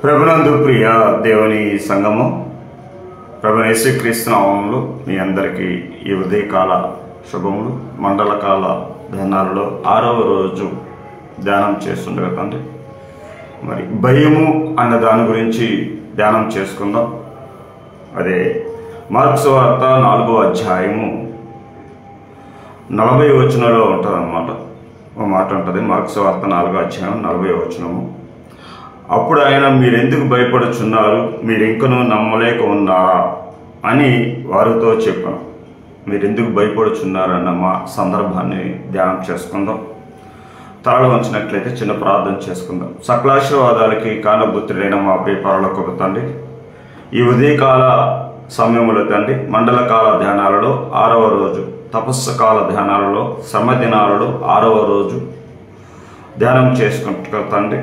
ప్రభునందు ప్రియ దేవుని సంగము ప్రభు యేసుక్రీస్తు నామములు మీ అందరికీ ఈ ఉదయకాల శుభములు మండలకాల ధ్యానాలలో ఆరవ రోజు ధ్యానం చేస్తుండగా తండ్రి మరి భయము అన్న దాని గురించి ధ్యానం చేసుకుందాం అదే మార్క్స్ వార్త నాలుగో అధ్యాయము నలభై వచనంలో ఉంటుంది అనమాట ఒక మాట ఉంటుంది మార్క్స్ వార్త నాలుగో అధ్యాయం నలభై వచనము అప్పుడు ఆయన మీరెందుకు భయపడుచున్నారు మీరు ఇంకనూ నమ్మలేక ఉన్నారా అని వారితో చెప్పాను మీరెందుకు భయపడుచున్నారన్న మా సందర్భాన్ని ధ్యానం చేసుకుందాం తాళ వంచినట్లయితే చిన్న ప్రార్థన చేసుకుందాం సకలాశీర్వాదాలకి కానబుత్రుడైన మా ప్రియ పరలోకపు తండ్రి ఈ ఉదయకాల సమయములో తండ్రి మండల కాల ధ్యానాలలో ఆరవ రోజు తపస్సు కాల ధ్యానాలలో శ్రమ దినాలలో ఆరవ రోజు ధ్యానం చేసుకుంటా తండ్రి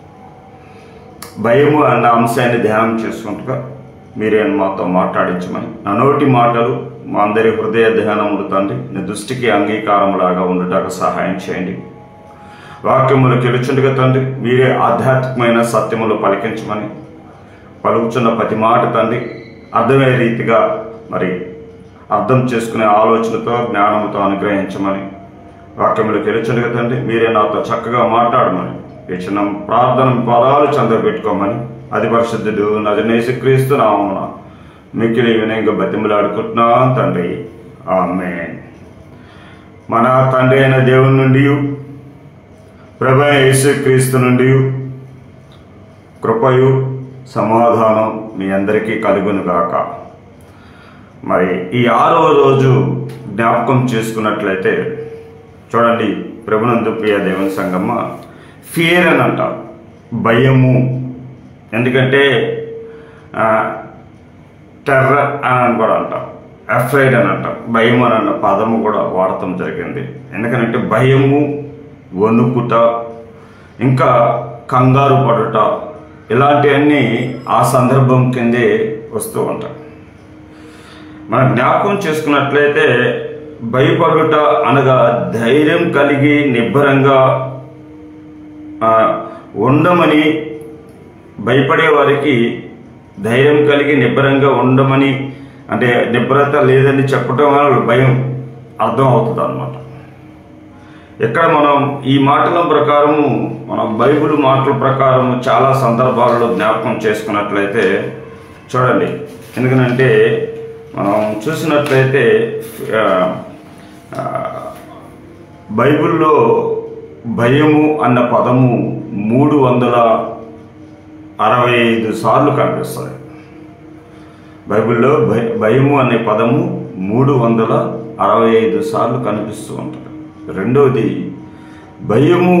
భయము అన్న అంశాన్ని ధ్యానం చేసుకుంటా మీరే మాతో మాట్లాడించమని నా నోటి మాటలు మా అందరి హృదయ ధ్యానములు తండ్రి నీ దృష్టికి అంగీకారములాగా ఉండటానికి సహాయం చేయండి వాక్యములు గెలుచుండగా తండ్రి మీరే ఆధ్యాత్మికమైన సత్యములు పలికించమని పలుకుచున్న ప్రతి మాట తండ్రి అర్థమయ్యే రీతిగా మరి అర్థం చేసుకునే ఆలోచనతో జ్ఞానంతో అనుగ్రహించమని వాక్యములు గెలుచుండగా తండ్రి మీరే నాతో చక్కగా మాట్లాడమని ఈ చిన్న ప్రార్థన పదాలు చంద్రబెట్టుకోమని అది పరిశుద్ధుడు నజనేసి క్రీస్తు నామమున మిక్కిలి వినయంగా బతిమలాడుకుంటున్నాం తండ్రి ఆమె మన తండ్రి అయిన దేవుని నుండి ప్రభు యేసుక్రీస్తు నుండి కృపయు సమాధానం మీ అందరికీ కలుగును గాక మరి ఈ ఆరవ రోజు జ్ఞాపకం చేసుకున్నట్లయితే చూడండి ప్రభునందు ప్రియ దేవుని సంగమ్మ ఫియర్ అని అంటారు భయము ఎందుకంటే టెర్రర్ అని కూడా అంటాం అఫ్రైడ్ అని అంటాం భయం అని అన్న పదము కూడా వాడటం జరిగింది ఎందుకంటే భయము వణుకుట ఇంకా కంగారు పడుట ఇలాంటివన్నీ ఆ సందర్భం కిందే వస్తూ ఉంటాయి మనం జ్ఞాపకం చేసుకున్నట్లయితే భయపడుట అనగా ధైర్యం కలిగి నిబ్బరంగా ఉండమని భయపడే వారికి ధైర్యం కలిగి నిబ్బరంగా ఉండమని అంటే నిబ్బరత లేదని చెప్పడం వల్ల భయం అర్థం అవుతుంది అనమాట ఇక్కడ మనం ఈ మాటల ప్రకారము మనం బైబిల్ మాటల ప్రకారము చాలా సందర్భాలలో జ్ఞాపకం చేసుకున్నట్లయితే చూడండి ఎందుకనంటే మనం చూసినట్లయితే బైబిల్లో భయము అన్న పదము మూడు వందల అరవై ఐదు సార్లు కనిపిస్తుంది బైబిల్లో భయ భయము అనే పదము మూడు వందల అరవై ఐదు సార్లు కనిపిస్తూ ఉంటుంది రెండవది భయము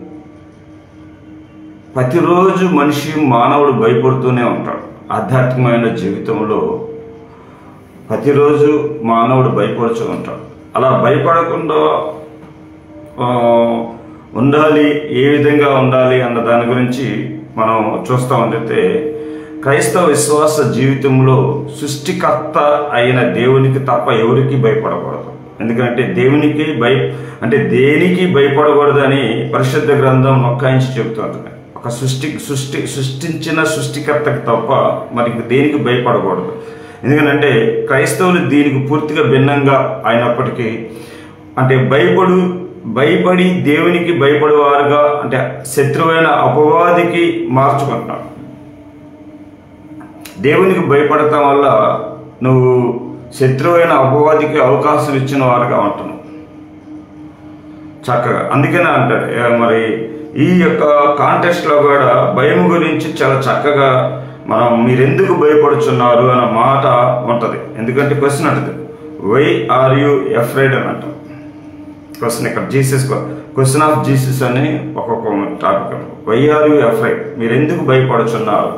ప్రతిరోజు మనిషి మానవుడు భయపడుతూనే ఉంటాడు ఆధ్యాత్మికమైన జీవితంలో ప్రతిరోజు మానవుడు భయపడుతూ ఉంటాడు అలా భయపడకుండా ఉండాలి ఏ విధంగా ఉండాలి అన్న దాని గురించి మనం చూస్తూ ఉంటే క్రైస్తవ విశ్వాస జీవితంలో సృష్టికర్త అయిన దేవునికి తప్ప ఎవరికి భయపడకూడదు ఎందుకంటే దేవునికి భయ అంటే దేనికి భయపడకూడదని పరిశుద్ధ గ్రంథం నొక్కాయించి చెబుతుంది ఒక సృష్టి సృష్టి సృష్టించిన సృష్టికర్తకి తప్ప మరి దేనికి భయపడకూడదు ఎందుకంటే క్రైస్తవులు దీనికి పూర్తిగా భిన్నంగా అయినప్పటికీ అంటే భయపడు భయపడి దేవునికి భయపడేవారుగా అంటే శత్రువైన అపవాదికి మార్చుకుంటున్నాడు దేవునికి భయపడటం వల్ల నువ్వు శత్రువైన అపవాదికి అవకాశం ఇచ్చిన వారుగా ఉంటున్నావు చక్కగా అందుకనే అంటాడు మరి ఈ యొక్క కాంటెస్ట్లో కూడా భయం గురించి చాలా చక్కగా మనం మీరెందుకు భయపడుచున్నారు అన్న మాట ఉంటుంది ఎందుకంటే క్వశ్చన్ అంటది వై ఆర్ యు ఎఫ్రైడ్ అని అంటాం క్వశ్చన్ ఇక్కడ జీసస్ క్వశ్చన్ ఆఫ్ జీసస్ అని ఒక్కొక్క topic why are you afraid మీరు ఎందుకు భయపడుచున్నారు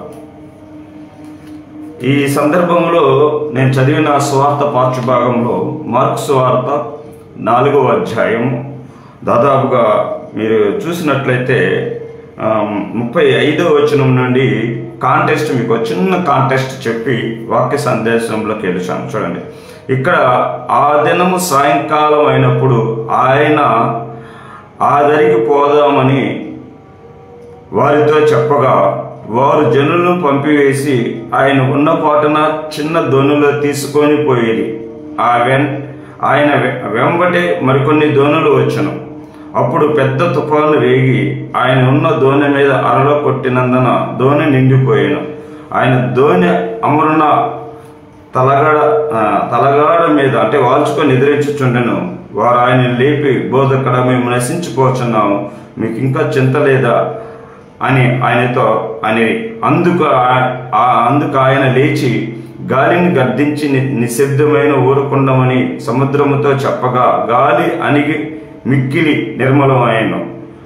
ఈ సందర్భంలో నేను చదివిన స్వార్థ పాఠ్యభాగంలో మార్క్స్ వార్త నాలుగవ అధ్యాయం దాదాపుగా మీరు చూసినట్లయితే ముప్పై ఐదవ వచనం నుండి కాంటెస్ట్ మీకు చిన్న కాంటెస్ట్ చెప్పి వాక్య సందేశంలోకి వెళ్ళాను చూడండి ఇక్కడ ఆ దినము సాయంకాలం అయినప్పుడు ఆయన ఆ దరికి పోదామని వారితో చెప్పగా వారు జనులను పంపివేసి ఆయన ఉన్న పాటన చిన్న దోణిలో తీసుకొని పోయేది ఆ వెన్ ఆయన వె- వెంబటే మరికొన్ని దోణులు వచ్చను అప్పుడు పెద్ద తుఫాను రేగి ఆయన ఉన్న దోణి మీద అరలో కొట్టినందున దోణి నిండిపోయాను ఆయన దోణి అమరున తలగడ ఆ, తలగాడ మీద అంటే వాల్చుకొని ఎదిరించుచుండెను వారు ఆయన లేపి బోధకడ మేము నశించిపోతున్నాము మీకు ఇంకా చింత లేదా అని ఆయనతో అని అందుకు ఆ- ఆ అందుకు ఆయన లేచి గాలిని గర్దించి ని- నిశ్శబ్దమైన ఊరుకుండమని సముద్రముతో చెప్పగా గాలి అణిగి మిక్కిలి నిర్మలమైన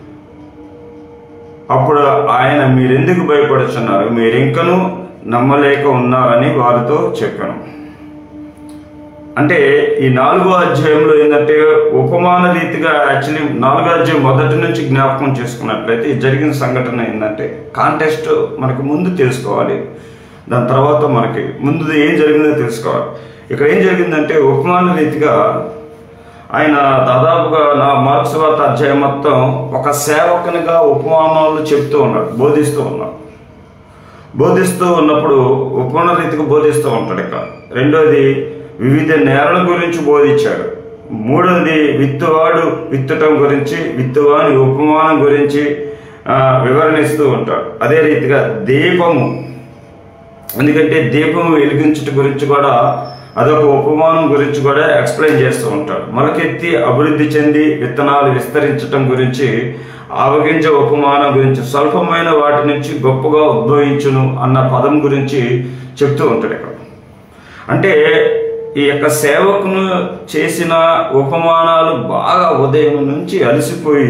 అప్పుడు ఆయన మీరెందుకు భయపడుచున్నారు మీరింకనూ నమ్మలేక ఉన్నారని వారితో చెప్పాను అంటే ఈ నాలుగో అధ్యాయంలో ఏంటంటే ఉపమాన రీతిగా యాక్చువల్లీ నాలుగో అధ్యాయం మొదటి నుంచి జ్ఞాపకం చేసుకున్నట్లయితే ఈ జరిగిన సంఘటన ఏంటంటే కాంటెస్ట్ మనకు ముందు తెలుసుకోవాలి దాని తర్వాత మనకి ముందు ఏం జరిగిందో తెలుసుకోవాలి ఇక్కడ ఏం జరిగిందంటే ఉపమాన రీతిగా ఆయన దాదాపుగా నా మార్క్స్ వార్త అధ్యాయం మొత్తం ఒక సేవకునిగా ఉపమానాలు చెప్తూ ఉన్నాడు బోధిస్తూ ఉన్నాడు బోధిస్తూ ఉన్నప్పుడు ఉపమాన రీతిగా బోధిస్తూ ఉంటాడు ఇక్కడ రెండోది వివిధ నేరల గురించి బోధించాడు మూడోది విత్తువాడు విత్తటం గురించి విత్తువాని ఉపమానం గురించి ఆ, వివరణిస్తూ ఉంటాడు అదే రీతిగా దీపము ఎందుకంటే దీపం వెలిగించట గురించి కూడా అదొక ఉపమానం గురించి కూడా ఎక్స్ప్లెయిన్ చేస్తూ ఉంటాడు మొలకెత్తి అభివృద్ధి చెంది విత్తనాలు విస్తరించటం గురించి ఆవగింజ ఉపమానం గురించి స్వల్పమైన వాటి నుంచి గొప్పగా ఉద్భవించును అన్న పదం గురించి చెప్తూ ఉంటాడు ఇక్కడ అంటే ఈ యొక్క సేవకును చేసిన ఉపమానాలు బాగా ఉదయం నుంచి అలసిపోయి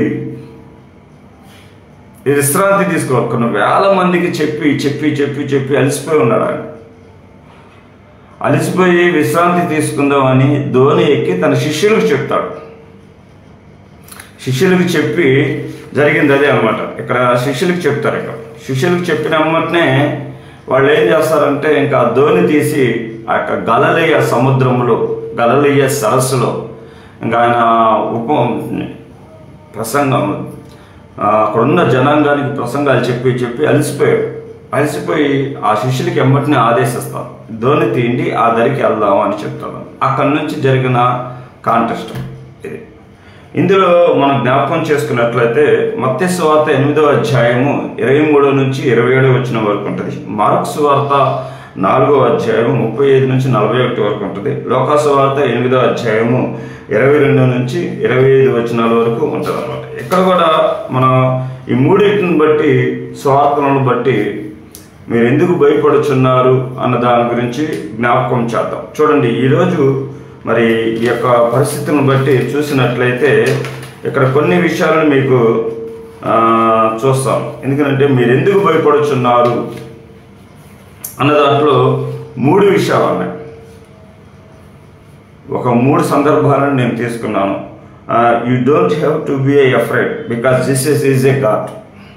ఈ విశ్రాంతి తీసుకోవాలి కొన్ని వేల మందికి చెప్పి చెప్పి చెప్పి చెప్పి అలసిపోయి ఉన్నాడు ఆయన అలసిపోయి విశ్రాంతి తీసుకుందామని ధోని ఎక్కి తన శిష్యులకు చెప్తాడు శిష్యులకు చెప్పి జరిగింది అదే అనమాట ఇక్కడ శిష్యులకు చెప్తారు ఇక్కడ శిష్యులకు చెప్పిన అమ్మటనే వాళ్ళు ఏం చేస్తారంటే ఇంకా ఆ ధోని తీసి ఆ యొక్క గలలియ సముద్రంలో గలలియ సరస్సులో ఇంకా ఆయన ఉప ప్రసంగం ఆ, అక్కడున్న జనాంగానికి ప్రసంగాలు చెప్పి చెప్పి అలసిపోయాడు అలసిపోయి ఆ శిష్యులకి ఎమ్మటిని ఆదేశిస్తాం ధోని తీండి ఆ దరికి వెళ్దాం అని చెప్తాను అక్కడి నుంచి జరిగిన కాంటెస్ట్ ఇది ఇందులో మనం జ్ఞాపకం చేసుకున్నట్లయితే మత్స్య సువార్త ఎనిమిదో అధ్యాయము ఇరవై మూడో నుంచి ఇరవై ఏడో వచ్చిన వరకు ఉంటుంది మార్క్స్ వార్త నాలుగో అధ్యాయం ముప్పై ఐదు నుంచి నలభై ఒకటి వరకు ఉంటుంది లోకాసు వార్త ఎనిమిదో అధ్యాయము ఇరవై రెండు నుంచి ఇరవై ఐదు వచనాల వరకు ఉంటుంది అనమాట ఇక్కడ కూడా మనం ఈ మూడింటిని బట్టి స్వార్థలను బట్టి మీరు ఎందుకు భయపడుచున్నారు అన్న దాని గురించి జ్ఞాపకం చేద్దాం చూడండి ఈరోజు మరి ఈ యొక్క పరిస్థితులను బట్టి చూసినట్లయితే ఇక్కడ కొన్ని విషయాలను మీకు ఆ, చూస్తాం ఎందుకంటే మీరు ఎందుకు భయపడుచున్నారు అన్న దాంట్లో మూడు విషయాలు ఉన్నాయి ఒక మూడు సందర్భాలను నేను తీసుకున్నాను you don't have to be a afraid because this is is a God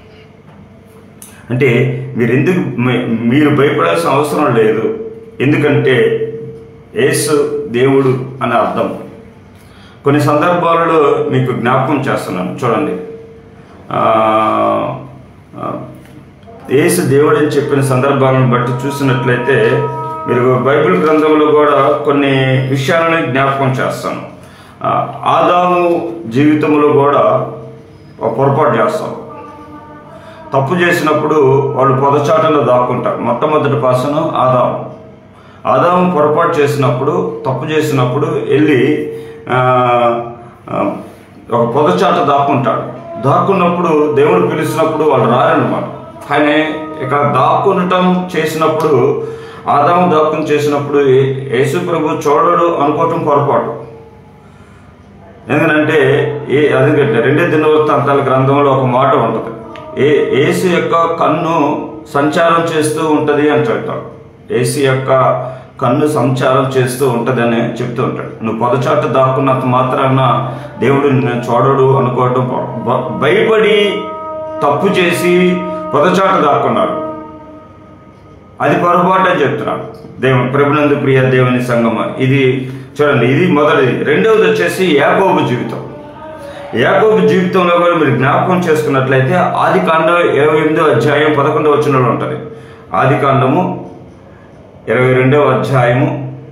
అంటే మీరు ఎందుకు మీ- మీరు భయపడాల్సిన అవసరం లేదు ఎందుకంటే యేసు దేవుడు అని అర్థం కొన్ని సందర్భాలలో మీకు జ్ఞాపకం చేస్తున్నాను చూడండి ఆ, ఆ, యేసు దేవుడు అని చెప్పిన సందర్భాలను బట్టి చూసినట్లయితే మీరు బైబిల్ గ్రంథంలో కూడా కొన్ని విషయాలను జ్ఞాపకం చేస్తాను ఆ, ఆదాము జీవితంలో కూడా ఒక పొరపాటు చేస్తాం తప్పు చేసినప్పుడు వాళ్ళు పొదచాటలో దాక్కుంటారు మొట్టమొదటి పాసను ఆదాము ఆదాము పొరపాటు చేసినప్పుడు తప్పు చేసినప్పుడు వెళ్ళి ఆ, ఆ, ఒక పొదచాట దాక్కుంటాడు దాక్కున్నప్పుడు దేవుడు పిలిచినప్పుడు వాళ్ళు రారన్నమాట కానీ ఇక్కడ దాక్కుండటం చేసినప్పుడు ఆదాము దాక్కుని చేసినప్పుడు ఏ- యేసు ప్రభు చూడడు అనుకోవటం పొరపాటు ఎందుకంటే ఏ అదిగంటే రెండే దినవృత్తాంతాల గ్రంథంలో ఒక మాట ఉంటుంది ఏ ఏసు యొక్క కన్ను సంచారం చేస్తూ ఉంటది అని చెప్తాడు ఏసు యొక్క కన్ను సంచారం చేస్తూ ఉంటదని చెప్తూ ఉంటాడు నువ్వు పొదచాట దాక్కున్నంత మాత్రాన దేవుడు నిన్ను చూడడు అనుకోవడం పొర- భ- భయపడి తప్పు చేసి పొదచాట దాక్కున్నాడు అది పొరపాటు అని చెప్తున్నాడు దేవుని ప్రభునందు ప్రియ దేవుని సంగమ ఇది చూడండి ఇది మొదటిది రెండవది వచ్చేసి యాకోబు జీవితం యాకోబు జీవితంలో కూడా మీరు జ్ఞాపకం చేసుకున్నట్లయితే ఆది కాండం ఇరవై ఎనిమిదో అధ్యాయం పదకొండవ వచనంలో ఉంటుంది ఆది కాండము ఇరవై రెండవ అధ్యాయము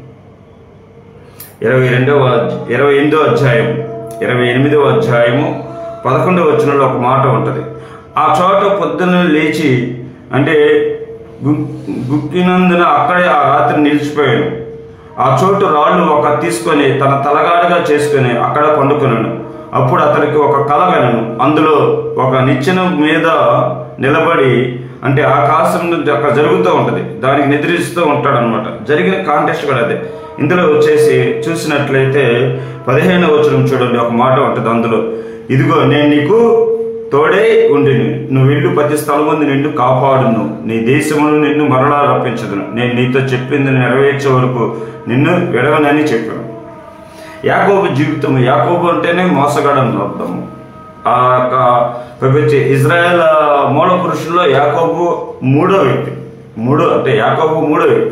ఇరవై రెండవ ఇరవై ఎనిమిదో అధ్యాయం ఇరవై ఎనిమిదవ అధ్యాయము పదకొండవ వచనంలో ఒక మాట ఉంటుంది ఆ చోట పొద్దున్న లేచి అంటే గు- గుక్కినందున అక్కడే ఆ రాత్రి నిలిచిపోయాను ఆ చోటు రాళ్ళు ఒక తీసుకొని తన తలగాడుగా చేసుకొని అక్కడ పండుకున్నాను అప్పుడు అతనికి ఒక కల కనను అందులో ఒక నిచ్చెన మీద నిలబడి అంటే ఆకాశం నుంచి అక్కడ జరుగుతూ ఉంటది దానికి నిద్రిస్తూ ఉంటాడు అనమాట జరిగిన కాంటెస్ట్ కూడా అదే ఇందులో వచ్చేసి చూసినట్లయితే పదిహేను వచనం చూడండి ఒక మాట ఉంటుంది అందులో ఇదిగో నేను నీకు తోడే ఉండిని నువ్వు వెళ్ళు ప్రతి స్థలమందు నిన్ను కాపాడును నీ దేశమును నిన్ను మరలా రప్పించదును నేను నీతో చెప్పింది నెరవేర్చే వరకు నిన్ను విడవనని చెప్పాను యాకోబు జీవితం యాకోబు అంటేనే మోసగాడని అర్థము ఆ యొక్క ప్రపంచ ఇజ్రాయెల్ మూల పురుషుల్లో యాకోబు మూడో వ్యక్తి మూడో అంటే యాకోబు మూడో వ్యక్తి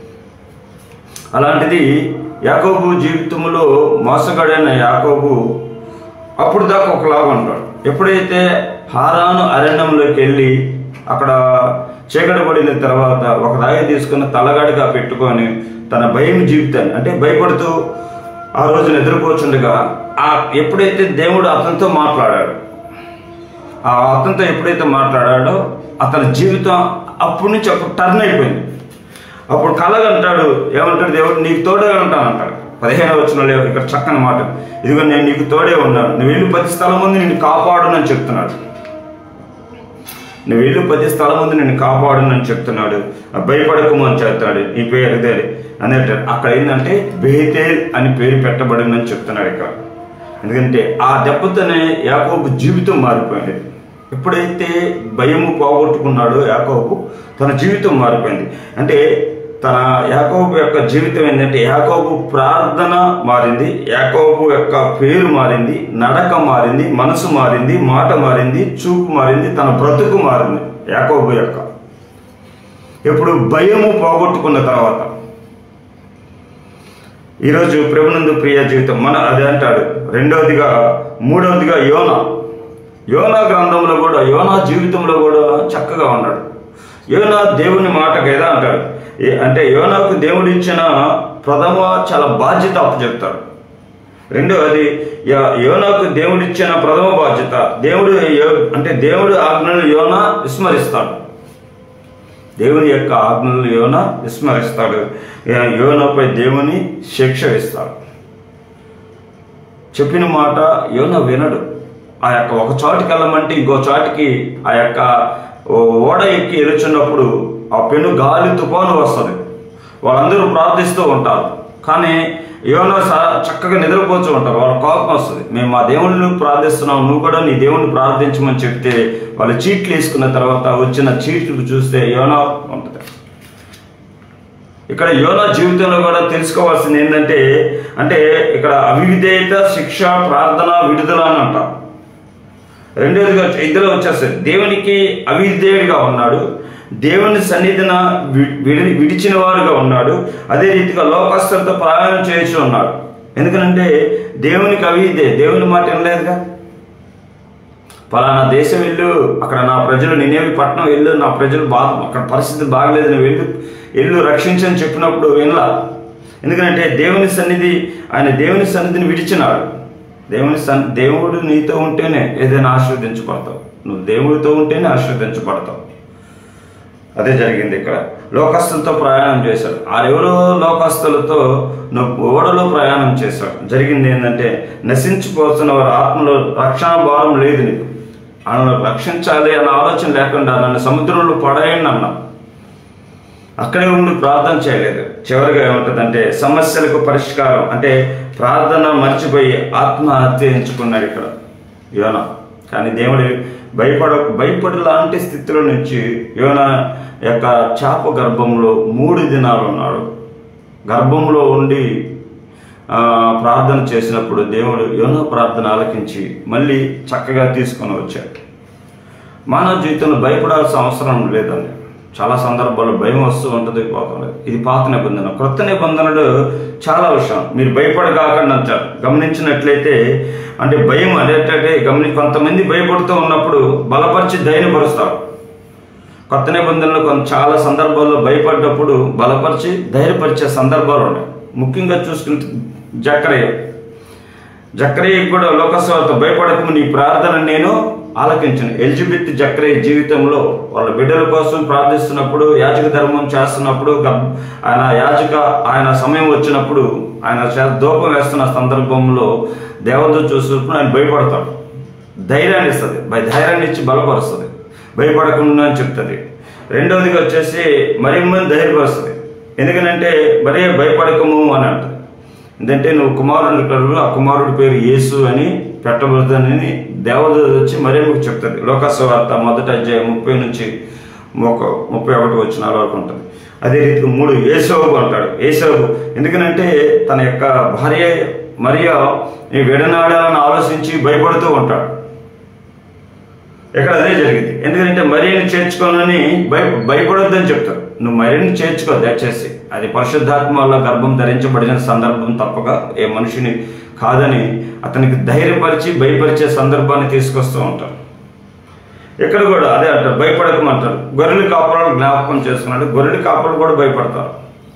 అలాంటిది యాకోబు జీవితంలో మోసగాడైన యాకోబు అప్పుడు దాకా ఒకలాగా ఉంటాడు ఎప్పుడైతే హారాను అరణ్యంలోకి వెళ్ళి అక్కడ చీకటి పడిన తర్వాత ఒక రాయి తీసుకుని తలగాడిగా పెట్టుకొని తన భయం జీవితాన్ని అంటే భయపడుతూ ఆ రోజు నిద్రపోచుండగా ఆ ఎప్పుడైతే దేవుడు అతనితో మాట్లాడాడు ఆ అతనితో ఎప్పుడైతే మాట్లాడాడో అతని జీవితం అప్పటి నుంచి అప్పుడు టర్న్ అయిపోయింది అప్పుడు కలగంటాడు ఏమంటాడు దేవుడు నీకు తోడే ఉంటాను అంటాడు పదిహేను వచ్చిన ఇక్కడ చక్కని మాట ఇదిగో నేను నీకు తోడే ఉన్నాను నువ్వు వెళ్ళి ప్రతి స్థలం ముందు నిన్ను కాపాడునని చెప్తున్నాడు నువ్వు వెళ్ళు ప్రతి స్థలం ముందు నిన్ను కాపాడునని చెప్తున్నాడు భయపడకము అని చెప్తాడు నీ పేరు ఇదే అన్నట్టు అక్కడ ఏంటంటే బెహతేల్ అని పేరు పెట్టబడిందని చెప్తున్నాడు ఇక్కడ ఎందుకంటే ఆ దెబ్బతోనే యాకోబు జీవితం మారిపోయింది ఎప్పుడైతే భయము పోగొట్టుకున్నాడో యాకోబు తన జీవితం మారిపోయింది అంటే తన యాకోబు యొక్క జీవితం ఏంటంటే యాకోబు ప్రార్థన మారింది యాకోబు యొక్క పేరు మారింది నడక మారింది మనసు మారింది మాట మారింది చూపు మారింది తన బ్రతుకు మారింది యాకోబు యొక్క ఇప్పుడు భయము పోగొట్టుకున్న తర్వాత ఈరోజు ప్రభునందు ప్రియ జీవితం మన అదే అంటాడు రెండవదిగా మూడవదిగా యోన యోనా గ్రంథంలో కూడా యోనా జీవితంలో కూడా చక్కగా ఉన్నాడు యోనా దేవుని మాట కదా అంటాడు ఏ- అంటే యోనాకు దేవుడు ఇచ్చిన ప్రథమ చాలా బాధ్యత అప్పచెప్తాడు రెండవది యో- యోనాకు దేవుడు ఇచ్చిన ప్రథమ బాధ్యత దేవుడు యో- అంటే దేవుడు ఆజ్ఞలు యోనా విస్మరిస్తాడు దేవుని యొక్క ఆజ్ఞలు యోన విస్మరిస్తాడు యో- యోనపై దేవుని శిక్ష ఇస్తాడు చెప్పిన మాట యోన వినడు ఆ యొక్క ఒక చోటికి వెళ్ళమంటే ఇంకో చోటికి ఆ యొక్క ఓ- ఓడ ఎక్కి ఎలుచున్నప్పుడు ఆ పెను గాలి తుఫాను వస్తుంది వాళ్ళందరూ ప్రార్థిస్తూ ఉంటారు కానీ యోన స- చక్కగా నిద్రపోతూ ఉంటారు వాళ్ళ కోపం వస్తుంది మేము మా దేవుళ్ళు ప్రార్థిస్తున్నాం నువ్వు కూడా నీ దేవుణ్ణి ప్రార్థించమని చెప్తే వాళ్ళు చీట్లు వేసుకున్న తర్వాత వచ్చిన చీట్లు చూస్తే యోనా ఉంటుంది ఇక్కడ యోనా జీవితంలో కూడా తెలుసుకోవాల్సింది ఏంటంటే అంటే ఇక్కడ అవిధేయత శిక్ష ప్రార్థన విడుదల అని అంటాం రెండోదిగా ఇద్దరు వచ్చేస్తారు దేవునికి అవిధేయుడిగా ఉన్నాడు దేవుని సన్నిధిన వి- విడి విడిచిన వారుగా ఉన్నాడు అదే రీతిగా లోకస్తులతో ప్రయాణం చేయించి ఉన్నాడు ఎందుకంటే దేవునికి అవిధే దేవుని మాట వినలేదుగా పలానా దేశం వెళ్ళు అక్కడ నా ప్రజలు నేనేమి పట్టణం వెళ్ళు నా ప్రజలు బాగా అక్కడ పరిస్థితి బాగలేదు నువ్వు వెళ్ళు వెళ్ళు రక్షించని చెప్పినప్పుడు వినలా ఎందుకంటే దేవుని సన్నిధి ఆయన దేవుని సన్నిధిని విడిచినాడు దేవుని సన్ దేవుడు నీతో ఉంటేనే ఏదైనా ఆశీర్వదించబడతావు నువ్వు దేవుడితో ఉంటేనే ఆశీర్వదించబడతావు అదే జరిగింది ఇక్కడ లోకస్తులతో ప్రయాణం చేశాడు ఆరెవరో లోకస్తులతో నువ్వు ఓడలో ప్రయాణం చేశాడు జరిగింది ఏంటంటే నశించిపోతున్న వారి ఆత్మలో రక్షణ భారం లేదు నీకు ఆయన రక్షించాలి అన్న ఆలోచన లేకుండా నన్ను సముద్రంలో పడేయండి అన్నా అక్కడే ఉండి ప్రార్థన చేయలేదు చివరిగా ఏముంటుందంటే సమస్యలకు పరిష్కారం అంటే ప్రార్థన మర్చిపోయి ఆత్మహత్య ఎంచుకున్నాడు ఇక్కడ యోన కానీ దేవుడు భయపడ భయపడి లాంటి స్థితిలో నుంచి యోన యొక్క చాప గర్భంలో మూడు దినాలు ఉన్నాడు గర్భంలో ఉండి ఆ, ప్రార్థన చేసినప్పుడు దేవుడు యోన ప్రార్థన ఆలకించి మళ్ళీ చక్కగా తీసుకొని వచ్చాడు మానవ జీవితంలో భయపడాల్సిన అవసరం లేదండి చాలా సందర్భాల్లో భయం వస్తూ ఉంటుంది పోతుంది ఇది పాత నిబంధన క్రొత్త నిబంధనలు చాలా విషయం మీరు భయపడగాకండి అంటారు గమనించినట్లయితే అంటే భయం అదేంటంటే గమని కొంతమంది భయపడుతూ ఉన్నప్పుడు బలపరిచి ధైర్యపరుస్తారు కొత్త నిబంధనలు కొంత చాలా సందర్భాల్లో భయపడ్డప్పుడు బలపరిచి ధైర్యపరిచే సందర్భాలు ఉన్నాయి ముఖ్యంగా చూసుకుంటే జక్రయ్య జక్రయ్యకి కూడా లోకసభత భయపడకము నీ ప్రార్థన నేను ఆలకించను ఎలిజబెత్ జక్రయ్య జీవితంలో వాళ్ళ బిడ్డల కోసం ప్రార్థిస్తున్నప్పుడు యాజక ధర్మం చేస్తున్నప్పుడు గబ్- ఆయన యాజక ఆయన సమయం వచ్చినప్పుడు ఆయన చే- ధూపం వేస్తున్న సందర్భంలో దేవదూత చూసినప్పుడు ఆయన భయపడతాడు ధైర్యాన్ని ఇస్తుంది భయ- ధైర్యాన్ని ఇచ్చి బలపరుస్తుంది భయపడకుండా అని చెప్తుంది రెండవదిగా వచ్చేసి మరి మంది ధైర్యపరుస్తుంది ఎందుకనంటే మరీ భయపడకము అని అంటుంది ఎందుకంటే నువ్వు కుమారుడు కలుగు ఆ కుమారుడి పేరు యేసు అని పెట్టబడుతుందని దేవదూత వచ్చి మరేమకు చెప్తుంది లోకస్వార్త మొదటి అధ్యాయం ముప్పై నుంచి ఒక ముప్పై ఒకటి వచ్చిన వరకు ఉంటుంది అదే రీతిగా మూడు ఏసోబు అంటాడు ఏసోబు ఎందుకనంటే తన యొక్క భార్య మరియా ఈ విడనాడాలని ఆలోచించి భయపడుతూ ఉంటాడు ఇక్కడ అదే జరిగింది ఎందుకంటే మరీని చేర్చుకోనని భయ భయపడొద్దని చెప్తారు నువ్వు మరీని చేర్చుకో దయచేసి అది పరిశుద్ధాత్మ వల్ల గర్భం ధరించబడిన సందర్భం తప్పక ఏ మనిషిని కాదని అతనికి ధైర్యపరిచి భయపరిచే సందర్భాన్ని తీసుకొస్తూ ఉంటారు ఇక్కడ కూడా అదే అంటారు భయపడకమంటారు గొర్రెలు కాపురాలు జ్ఞాపకం చేసుకున్నాడు గొర్రెలు కాపురాలు కూడా భయపడతారు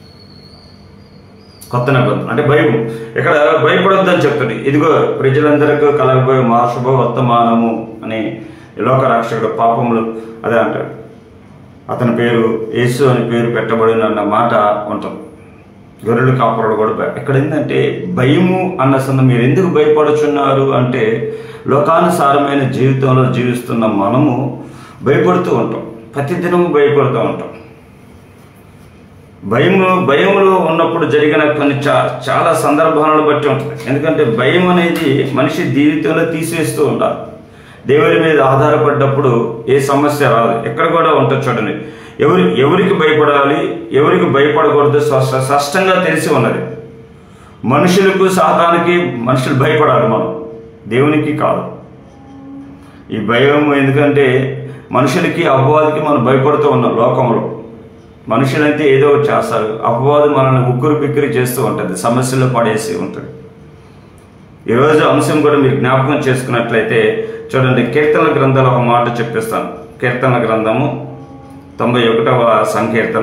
కొత్త నిబంధన అంటే భయం ఇక్కడ భయపడొద్దని చెప్తుంది ఇదిగో ప్రజలందరికీ కలగబోయే మా శుభ వర్తమానము అని ఈ లోక రక్షకుడు పాపములు అదే అంటాడు అతని పేరు యేసు అని పేరు పెట్టబడిన అన్న మాట ఉంటుంది గొర్రెలు కాపురాలు కూడా భయ ఇక్కడ ఏంటంటే భయము అన్న సంద మీరు ఎందుకు భయపడుచున్నారు అంటే లోకానుసారమైన జీవితంలో జీవిస్తున్న మనము భయపడుతూ ఉంటాం ప్రతిదినము భయపడుతూ ఉంటాం భయము భయంలో ఉన్నప్పుడు జరిగిన కొన్ని చా చాలా సందర్భాలను బట్టి ఉంటుంది ఎందుకంటే భయం అనేది మనిషి జీవితంలో తీసేస్తూ ఉండాలి దేవుని మీద ఆధారపడ్డప్పుడు ఏ సమస్య రాదు ఎక్కడ కూడా ఉంటుంది చూడండి ఎవరి ఎవరికి భయపడాలి ఎవరికి భయపడకూడదు స్పష్ట- స్పష్టంగా తెలిసి ఉన్నది మనుషులకు సాతానికి మనుషులు భయపడాలి మనం దేవునికి కాదు ఈ భయం ఎందుకంటే మనుషులకి అపవాదికి మనం భయపడుతూ ఉన్నాం లోకంలో మనుషులైతే ఏదో ఒకటి చేస్తారు అపవాదం మనల్ని ఉక్కురు పిక్కిరి చేస్తూ ఉంటుంది సమస్యల్లో పడేసి ఉంటుంది ఈరోజు అంశం కూడా మీరు జ్ఞాపకం చేసుకున్నట్లయితే చూడండి కీర్తనల గ్రంథాలు ఒక మాట చెప్పిస్తాను కీర్తనల గ్రంథము తొంభై ఒకటవ సంకీర్తన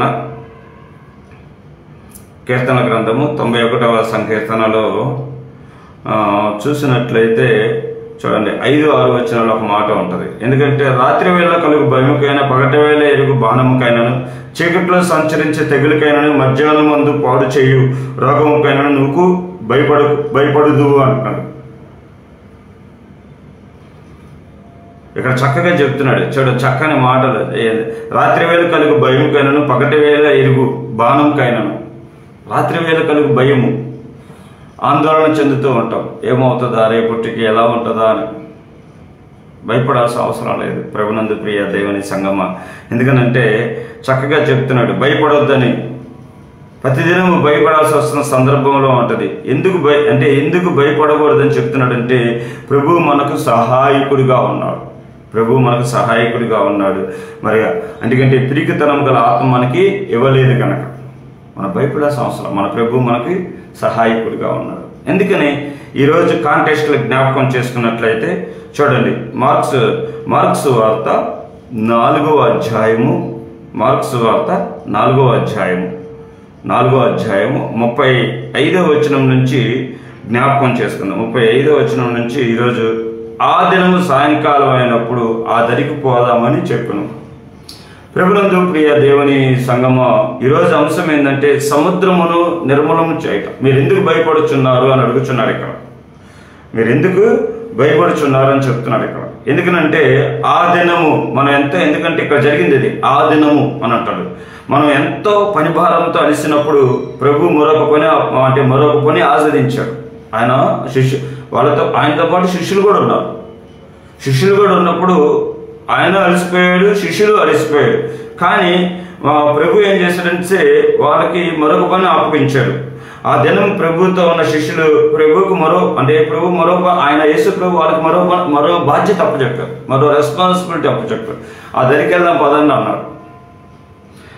కీర్తన గ్రంథము తొంభై ఒకటవ సంకీర్తనలో ఆ, చూసినట్లయితే చూడండి ఐదు ఆరు వచనాలు ఒక మాట ఉంటుంది ఎందుకంటే రాత్రి వేళ కలుగు భయముకైనా పగటి వేళ ఎరుగు బాణముకైనను చీకట్లో సంచరించే తెగులకైనను మధ్యాహ్నం మందు పాడు చేయు రోగముకైనను నువ్వు భయపడు భయపడదు అంటున్నాడు ఇక్కడ చక్కగా చెప్తున్నాడు చూడు చక్కని మాటలు ఏ- రాత్రి వేళ కలుగు భయముకైనను పగటి వేళ ఎరుగు బాణంకైనను రాత్రి వేళ కలుగు భయము ఆందోళన చెందుతూ ఉంటాం ఏమవుతుందా రేపటికి ఎలా ఉంటుందా అని భయపడాల్సిన అవసరం లేదు ప్రభునందు ప్రియ దేవుని సంగమ ఎందుకనంటే చక్కగా చెప్తున్నాడు భయపడొద్దని ప్రతిదినం భయపడాల్సి వస్తున్న సందర్భంలో ఉంటుంది ఎందుకు భయ అంటే ఎందుకు భయపడకూడదని చెప్తున్నాడంటే ప్రభు మనకు సహాయకుడిగా ఉన్నాడు ప్రభు మనకు సహాయకుడిగా ఉన్నాడు మరి ఎందుకంటే పిరికితనం గల ఆత్మ మనకి ఇవ్వలేదు కనుక మన భయపడాల్సిన అవసరం మన ప్రభు మనకి సహాయకుడిగా ఉన్నాడు ఎందుకని ఈరోజు కాంటెస్ట్లో జ్ఞాపకం చేసుకున్నట్లయితే చూడండి మార్క్స్ మార్క్స్ వార్త నాలుగవ అధ్యాయము మార్క్స్ వార్త నాలుగవ అధ్యాయము నాలుగో అధ్యాయము ముప్పై ఐదవ వచనం నుంచి జ్ఞాపకం చేసుకుందాం ముప్పై ఐదవ వచనం నుంచి ఈరోజు ఆ దినము సాయంకాలం అయినప్పుడు ఆ దరికి పోదామని చెప్పాను ప్రభునందు ప్రియ దేవుని సంగమ ఈరోజు అంశం ఏంటంటే సముద్రమును నిర్మూలన చేయటం మీరు ఎందుకు భయపడుచున్నారు అని అడుగుచున్నాడు ఇక్కడ మీరు ఎందుకు భయపడుచున్నారు అని చెప్తున్నాడు ఇక్కడ ఎందుకనంటే ఆ దినము మనం ఎంతో ఎందుకంటే ఇక్కడ జరిగింది ఇది ఆ దినము అని అంటాడు మనం ఎంతో పని భారంతో అలిసినప్పుడు ప్రభు మరొక పని అంటే మరొక పని ఆస్వాదించాడు ఆయన శిష్యు వాళ్ళతో ఆయనతో పాటు శిష్యులు కూడా ఉన్నారు శిష్యులు కూడా ఉన్నప్పుడు ఆయన అలసిపోయాడు శిష్యులు అలసిపోయాడు కానీ ఆ, ప్రభు ఏం చేశాడంటే వాళ్ళకి మరొక పని అప్పగించాడు ఆ దినం ప్రభుతో ఉన్న శిష్యులు ప్రభుకు మరో అంటే ప్రభు మరో ప- ఆయన యేసు ప్రభు వాళ్ళకి మరో ప- మరో బాధ్యత అప్పచెప్పారు మరో రెస్పాన్సిబిలిటీ అప్పచెప్పారు ఆ దరికి వెళ్దాం పదండి అన్నాడు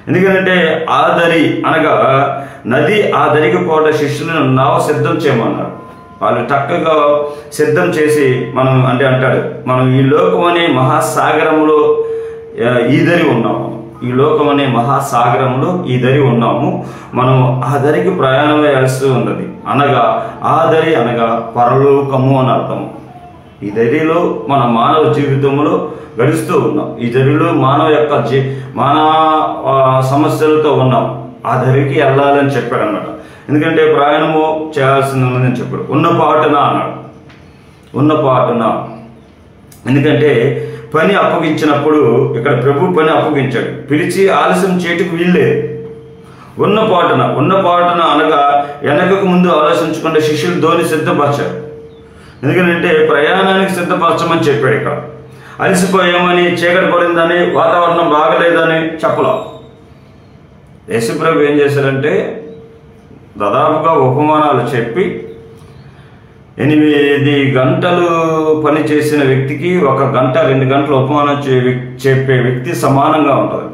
ఎందుకంటే ఆ దరి అనగా నది ఆ దరికి పోట శిష్యులను నావ సిద్ధం చేయమన్నారు వాళ్ళు చక్కగా సిద్ధం చేసి మనం అంటే అంటాడు మనం ఈ లోకం అనే మహాసాగరంలో ఆ, ఈదరి ఉన్నాము ఈ లోకం అనే మహాసాగరంలో ఈ దరి ఉన్నాము మనం ఆ దరికి ప్రయాణం వేయాల్సి ఉన్నది అనగా ఆ దరి అనగా పరలోకము అని అర్థము ఈ దరిలో మన మానవ జీవితంలో గడుస్తూ ఉన్నాం ఈ దరిలో మానవ యొక్క జీ మానవ ఆ, సమస్యలతో ఉన్నాం ఆ దరికి వెళ్ళాలని చెప్పాడు అన్నమాట ఎందుకంటే ప్రయాణము చేయాల్సింది ఉందని చెప్పాడు ఉన్న పాటున అన్నాడు ఉన్న పాటున ఎందుకంటే పని అప్పగించినప్పుడు ఇక్కడ ప్రభు పని అప్పగించాడు పిలిచి ఆలస్యం చేయటకు వీల్లేదు ఉన్న పాటన ఉన్న పాటన అనగా వెనకకు ముందు ఆలోచించకుండా శిష్యులు ధోని సిద్ధపరిచారు ఎందుకంటే ప్రయాణానికి సిద్ధపరచమని చెప్పాడు ఇక్కడ అలసిపోయామని చీకటి పడిందని వాతావరణం బాగలేదని చెప్పలా యేసుప్రభు ఏం చేశారంటే దాదాపుగా ఉపమానాలు చెప్పి ఎనిమిది గంటలు పని చేసిన వ్యక్తికి ఒక గంట రెండు గంటలు ఉపమానం చే చెప్పే వ్యక్తి సమానంగా ఉంటుంది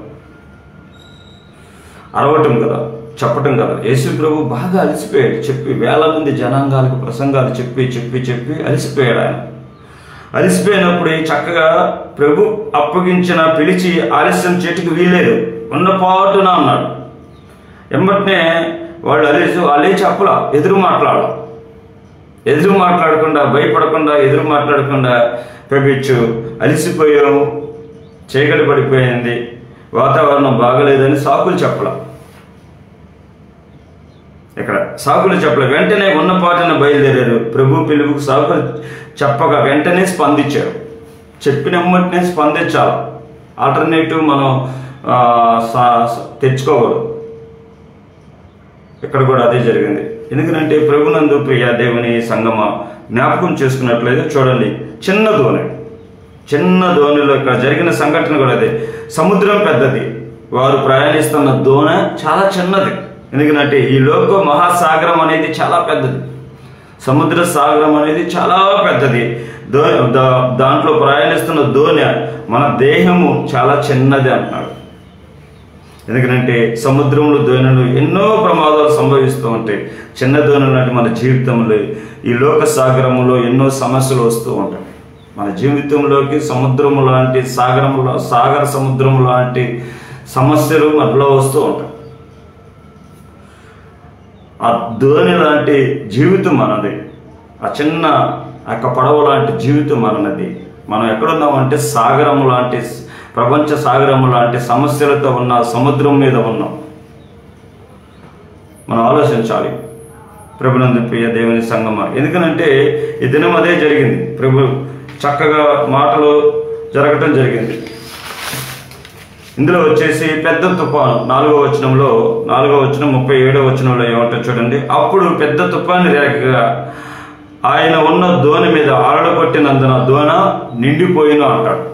అరవటం కదా చెప్పటం కదా యేసు ప్రభు బాగా అలసిపోయాడు చెప్పి వేల మంది జనాంగాలకు ప్రసంగాలు చెప్పి చెప్పి చెప్పి అలసిపోయాడు ఆయన అలసిపోయినప్పుడు చక్కగా ప్రభు అప్పగించిన పిలిచి ఆలస్యం చేతికి వీలేదు ఉన్న పాటున అన్నాడు వెంబటనే వాళ్ళు అలేసి వాళ్ళే చెప్పలా ఎదురు మాట్లాడాలి ఎదురు మాట్లాడకుండా భయపడకుండా ఎదురు మాట్లాడకుండా పెపించు అలిసిపోయాము చీకటి పడిపోయింది వాతావరణం బాగలేదని సాకులు చెప్పల ఇక్కడ సాకులు చెప్పలే వెంటనే ఉన్న పాటన బయలుదేరారు ప్రభు పిలుపుకు సాకులు చెప్పక వెంటనే స్పందించారు చెప్పిన వెంటనే స్పందించాలి ఆల్టర్నేటివ్ మనం ఆ, సా- స- తెచ్చుకోకూడదు ఇక్కడ కూడా అదే జరిగింది ఎందుకంటే ప్రభునందు ప్రియ దేవుని సంగమ జ్ఞాపకం చేసుకున్నట్లయితే చూడండి చిన్న దోణి చిన్న దోణిలో ఇక్కడ జరిగిన సంఘటన కూడా అదే సముద్రం పెద్దది వారు ప్రయాణిస్తున్న దోణ చాలా చిన్నది ఎందుకంటే ఈ లోక మహాసాగరం అనేది చాలా పెద్దది సముద్ర సాగరం అనేది చాలా పెద్దది దో దా- దాంట్లో ప్రయాణిస్తున్న దోణి మన దేహము చాలా చిన్నది అంటున్నాడు ఎందుకంటే సముద్రంలో దోణులు ఎన్నో ప్రమాదాలు సంభవిస్తూ ఉంటాయి చిన్న దోణులు అంటే మన జీవితంలో ఈ లోక సాగరంలో ఎన్నో సమస్యలు వస్తూ ఉంటాయి మన జీవితంలోకి సముద్రం లాంటి సాగరంలో సాగర సముద్రం లాంటి సమస్యలు మనలో వస్తూ ఉంటాయి ఆ ధోని లాంటి జీవితం మనది ఆ చిన్న ఆ యొక్క పడవ లాంటి జీవితం మనది మనం ఎక్కడున్నామంటే సాగరం లాంటి ప్రపంచ సాగరం లాంటి సమస్యలతో ఉన్న సముద్రం మీద ఉన్నాం మనం ఆలోచించాలి ప్రభునందు ప్రియ దేవుని సంగమ ఎందుకనంటే ఈ దినం అదే జరిగింది ప్రభు చక్కగా మాటలు జరగటం జరిగింది ఇందులో వచ్చేసి పెద్ద తుఫాను నాలుగో వచనంలో నాలుగో వచనం ముప్పై ఏడో వచనంలో ఏమంటో చూడండి అప్పుడు పెద్ద తుఫాను రేగగా ఆయన ఉన్న దోణి మీద ఆరడ కొట్టినందున దోణ నిండిపోయిన అంటాడు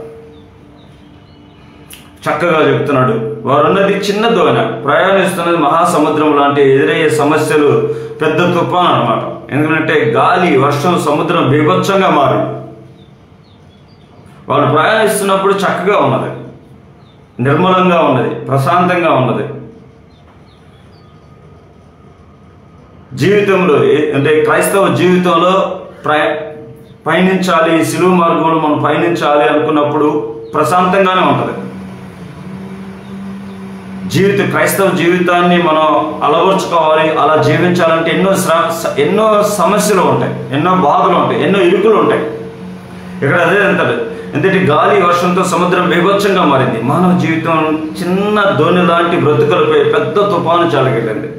చక్కగా చెప్తున్నాడు వారున్నది చిన్న దోణ ప్రయాణిస్తున్నది మహాసముద్రం లాంటి ఎదురయ్యే సమస్యలు పెద్ద తుఫాను అన్నమాట ఎందుకంటే గాలి వర్షం సముద్రం బీభత్సంగా మారింది వాళ్ళు ప్రయాణిస్తున్నప్పుడు చక్కగా ఉన్నది నిర్మలంగా ఉన్నది ప్రశాంతంగా ఉన్నది జీవితంలో ఏ- అంటే క్రైస్తవ జీవితంలో ప్రయ పయనించాలి సిలువ మార్గంలో మనం పయనించాలి అనుకున్నప్పుడు ప్రశాంతంగానే ఉంటుంది జీవిత క్రైస్తవ జీవితాన్ని మనం అలవర్చుకోవాలి అలా జీవించాలంటే ఎన్నో శ్ర- స- ఎన్నో సమస్యలు ఉంటాయి ఎన్నో బాధలు ఉంటాయి ఎన్నో ఇరుకులు ఉంటాయి ఇక్కడ అదే అంటారు ఎందుకంటే గాలి వర్షంతో సముద్రం బీభత్సంగా మారింది మానవ జీవితం చిన్న ధోని లాంటి బ్రతుకులపై పెద్ద తుఫాను చెలగలింది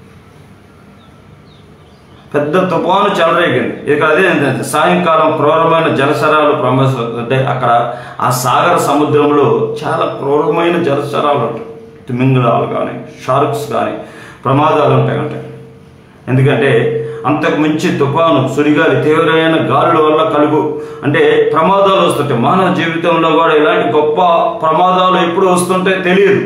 పెద్ద తుఫాను చెలరేగింది ఇక అదే ఏంటంటే సాయంకాలం క్రూరమైన జలసరాలు ప్రమేశ అంటే అక్కడ ఆ సాగర సముద్రంలో చాలా క్రూరమైన జలసరాలు ఉంటాయి తిమింగళాలు కానీ షార్క్స్ కానీ ప్రమాదాలు ఉంటాయి ఉంటాయి ఎందుకంటే అంతకు మించి తుఫాను సుడిగాలి తీవ్రమైన గాలుల వల్ల కలుగు అంటే ప్రమాదాలు వస్తుంటాయి మానవ జీవితంలో కూడా ఇలాంటి గొప్ప ప్రమాదాలు ఎప్పుడు వస్తుంటే తెలియదు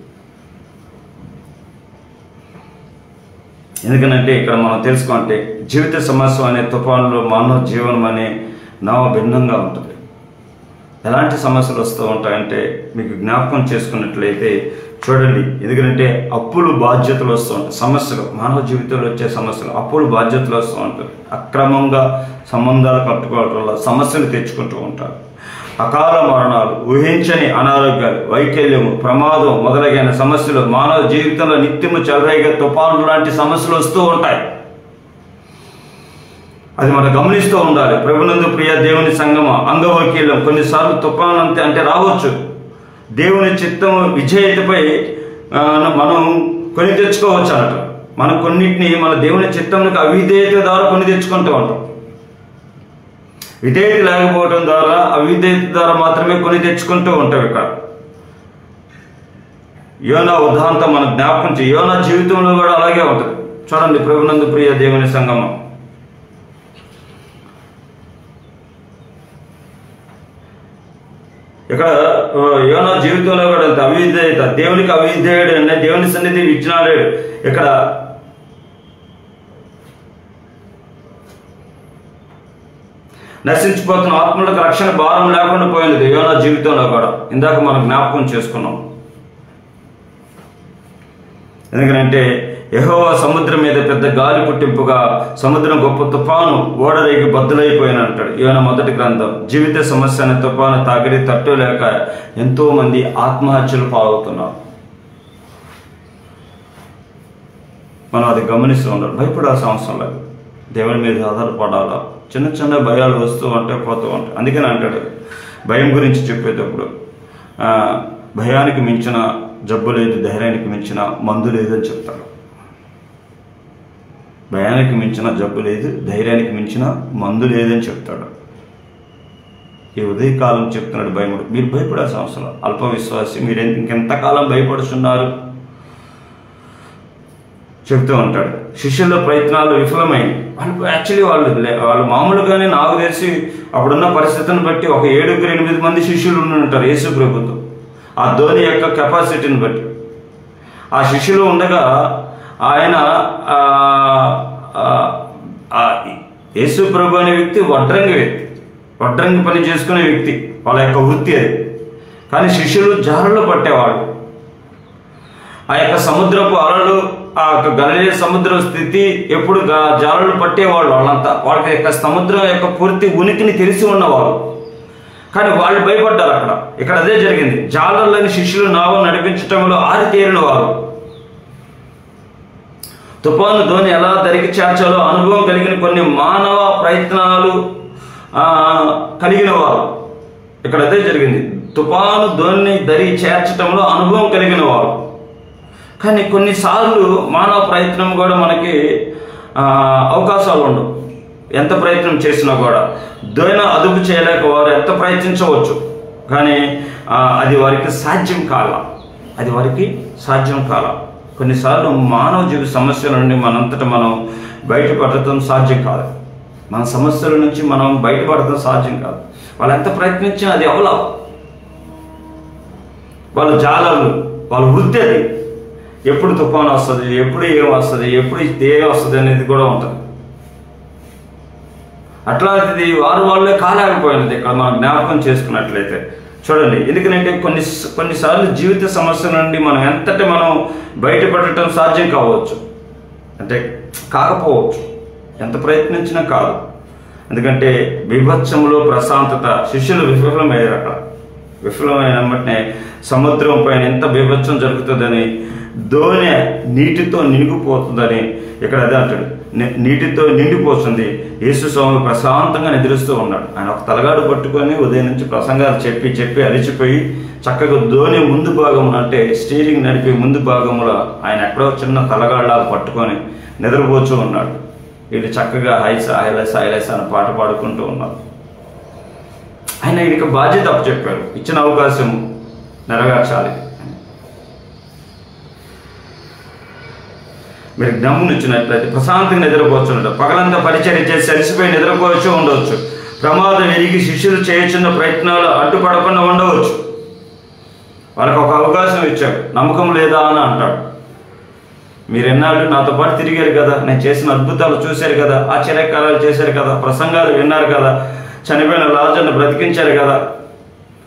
ఎందుకనంటే ఇక్కడ మనం తెలుసుకుంటే జీవిత సమస్య అనే తుఫానులో మానవ జీవనం అనే నవ భిన్నంగా ఉంటుంది ఎలాంటి సమస్యలు వస్తూ ఉంటాయంటే మీకు జ్ఞాపకం చేసుకున్నట్లయితే చూడండి ఎందుకంటే అప్పులు బాధ్యతలు వస్తూ ఉంటాయి సమస్యలు మానవ జీవితంలో వచ్చే సమస్యలు అప్పులు బాధ్యతలు వస్తూ ఉంటాయి అక్రమంగా సంబంధాలు కట్టుకోవడం వల్ల సమస్యలు తెచ్చుకుంటూ ఉంటారు అకాల మరణాలు ఊహించని అనారోగ్యాలు వైకల్యము ప్రమాదం మొదలైన సమస్యలు మానవ జీవితంలో నిత్యము చెలరేగే తుఫాను లాంటి సమస్యలు వస్తూ ఉంటాయి అది మనం గమనిస్తూ ఉండాలి ప్రభునందు ప్రియ దేవుని సంగమ అంగవకీలం కొన్నిసార్లు తుఫాను అంతే అంటే రావచ్చు దేవుని చిత్తం విజేతపై ఆ, మనం కొని తెచ్చుకోవచ్చు అన్నట్టు మనం కొన్నిటిని మన దేవుని చిత్తంకి అవిధేయత ద్వారా కొని తెచ్చుకుంటూ ఉంటాం విధేయత లేకపోవడం ద్వారా అవిధేయత ద్వారా మాత్రమే కొని తెచ్చుకుంటూ ఉంటాం ఇక్కడ యోనా ఉదాంతం మన జ్ఞాపకం చేయి యోనా జీవితంలో కూడా అలాగే ఉంటుంది చూడండి ప్రభునందు ప్రియ దేవుని సంగమం ఇక్కడ ఆ, యోనా జీవితంలో కూడా అంత అవిధేయత దేవునికి అవిధేయుడు అనే దేవుని సన్నిధి విచ్చినాడు ఇక్కడ నశించిపోతున్న ఆత్మలకు రక్షణ భారం లేకుండా పోయింది యోనా జీవితంలో కూడా ఇందాక మనం జ్ఞాపకం చేసుకున్నాం ఎందుకంటే యెహోవా సముద్రం మీద పెద్ద గాలి పుట్టింపుగా సముద్రం గొప్ప తుఫాను ఓడరేగి బద్దులైపోయిన అంటాడు ఈయన మొదటి గ్రంథం జీవిత సమస్య అనే తుఫాను తాకిడి తట్టులేక ఎంతో మంది ఆత్మహత్యలు పాల్గొతున్నారు మనం అది గమనిస్తూ ఉండాలి భయపడాల్సిన అవసరం లేదు దేవుని మీద ఆధారపడాలా చిన్న చిన్న భయాలు వస్తూ ఉంటాయి పోతూ ఉంటాయి అందుకని అంటాడు భయం గురించి చెప్పేటప్పుడు ఆ, భయానికి మించిన జబ్బు లేదు ధైర్యానికి మించిన మందు లేదని చెప్తాడు భయానికి మించిన జబ్బు లేదు ధైర్యానికి మించిన మందు లేదని చెప్తాడు ఈ ఉదయకాలం చెప్తున్నాడు భయముడు మీరు భయపడాల్సిన అవసరం లేదు. అల్ప విశ్వాసి మీరు ఇంకెంతకాలం భయపడుతున్నారు చెప్తూ ఉంటాడు శిష్యుల ప్రయత్నాలు విఫలమైనవి వాళ్ళు యాక్చువల్లీ వాళ్ళు లే- వాళ్ళు మామూలుగానే నాకు తెలిసి అప్పుడున్న పరిస్థితిని బట్టి ఒక ఏడుగురు ఎనిమిది మంది శిష్యులు ఉండి ఉంటారు యేసు ప్రభుత్వం ఆ ధోని యొక్క కెపాసిటీని బట్టి ఆ శిష్యులు ఉండగా ఆయన ఆ, ఆ, ఆ యేసు ప్రభు అనే వ్యక్తి వడ్రంగి వ్యక్తి వడ్రంగి పని చేసుకునే వ్యక్తి వాళ్ళ యొక్క వృత్తి అది కానీ శిష్యులు జారులో పట్టేవాళ్ళు ఆ యొక్క సముద్రపు అలలు ఆ యొక్క గలిలే సముద్ర స్థితి ఎప్పుడు గా- జాలలు పట్టేవాళ్ళు వాళ్ళంతా వాళ్ళకి యొక్క సముద్రం యొక్క పూర్తి ఉనికిని తెలిసి ఉన్నవారు కానీ వాళ్ళు భయపడ్డారు అక్కడ ఇక్కడ అదే జరిగింది జాలర్లని శిష్యులు నావ నడిపించటంలో ఆరితేరిన వారు తుఫాను ధోని ఎలా దరికి చేర్చాలో అనుభవం కలిగిన కొన్ని మానవ ప్రయత్నాలు ఆ, కలిగిన వారు ఇక్కడ అదే జరిగింది తుఫాను ధోని దరి చేర్చటంలో అనుభవం కలిగిన వారు కానీ కొన్నిసార్లు మానవ ప్రయత్నం కూడా మనకి ఆ, అవకాశాలు ఉండవు ఎంత ప్రయత్నం చేసినా కూడా దోయిన అదుపు చేయలేక వారు ఎంత ప్రయత్నించవచ్చు కానీ ఆ, అది వారికి సాధ్యం కాల అది వారికి సాధ్యం కాల కొన్నిసార్లు మానవ జీవి సమస్యల నుండి మనంతట మనం బయటపడటం సాధ్యం కాదు మన సమస్యల నుంచి మనం బయటపడటం సాధ్యం కాదు వాళ్ళు ఎంత ప్రయత్నించినా అది అవలా వాళ్ళ జాలర్లు వాళ్ళ వృత్తి అది ఎప్పుడు తుఫాను వస్తుంది ఎప్పుడు ఏం వస్తుంది ఎప్పుడు ఏం వస్తుంది అనేది కూడా ఉంటుంది అట్లాంటిది వారు వాళ్ళే కాలేకపోయినది ఇక్కడ మనం జ్ఞాపకం చేసుకున్నట్లయితే చూడండి ఎందుకంటే కొన్ని కొన్నిసార్లు జీవిత సమస్య నుండి మనం ఎంతటి మనం బయటపడటం సాధ్యం కావచ్చు అంటే కాకపోవచ్చు ఎంత ప్రయత్నించినా కాదు ఎందుకంటే విభత్సంలో ప్రశాంతత శిష్యులు విఫలమయ్యారు అక్కడ విఫలమైన వెంటనే సముద్రం పైన ఎంత బీభత్సం జరుగుతుందని దోణె నీటితో నిండిపోతుందని ఇక్కడ అదే అంటాడు ని- నీటితో నిండిపోతుంది యేసు స్వామి ప్రశాంతంగా నిద్రిస్తూ ఉన్నాడు ఆయన ఒక తలగాడు పట్టుకొని ఉదయం నుంచి ప్రసంగాలు చెప్పి చెప్పి అలిచిపోయి చక్కగా దోణి ముందు భాగం అంటే స్టీరింగ్ నడిపి ముందు భాగంలో ఆయన ఎక్కడో చిన్న తలగాళ్ళ పట్టుకొని నిద్రపోతూ ఉన్నాడు వీళ్ళు చక్కగా హైస్ హైలెస్ హైలెస్ అని పాట పాడుకుంటూ ఉన్నారు ఆయన ఈయనకి బాధ్యత చెప్పారు ఇచ్చిన అవకాశం నెరవేర్చాలి మీరు గమనించినట్లయితే ప్రశాంతంగా నిద్రపోవచ్చు పగలంతా పరిచయం చేసి అలసిపోయి నిద్రపోవచ్చు ఉండవచ్చు ప్రమాదం ఎరిగి శిష్యులు చేయుచున్న ప్రయత్నాలు అడ్డుపడకుండా ఉండవచ్చు వాళ్ళకి ఒక అవకాశం ఇచ్చాడు నమ్మకం లేదా అని అంటాడు మీరు ఎన్నాళ్ళు నాతో పాటు తిరిగారు కదా నేను చేసిన అద్భుతాలు చూశారు కదా ఆశ్చర్యకారాలు చేశారు కదా ప్రసంగాలు విన్నారు కదా చనిపోయిన లాజర్ను బ్రతికించారు కదా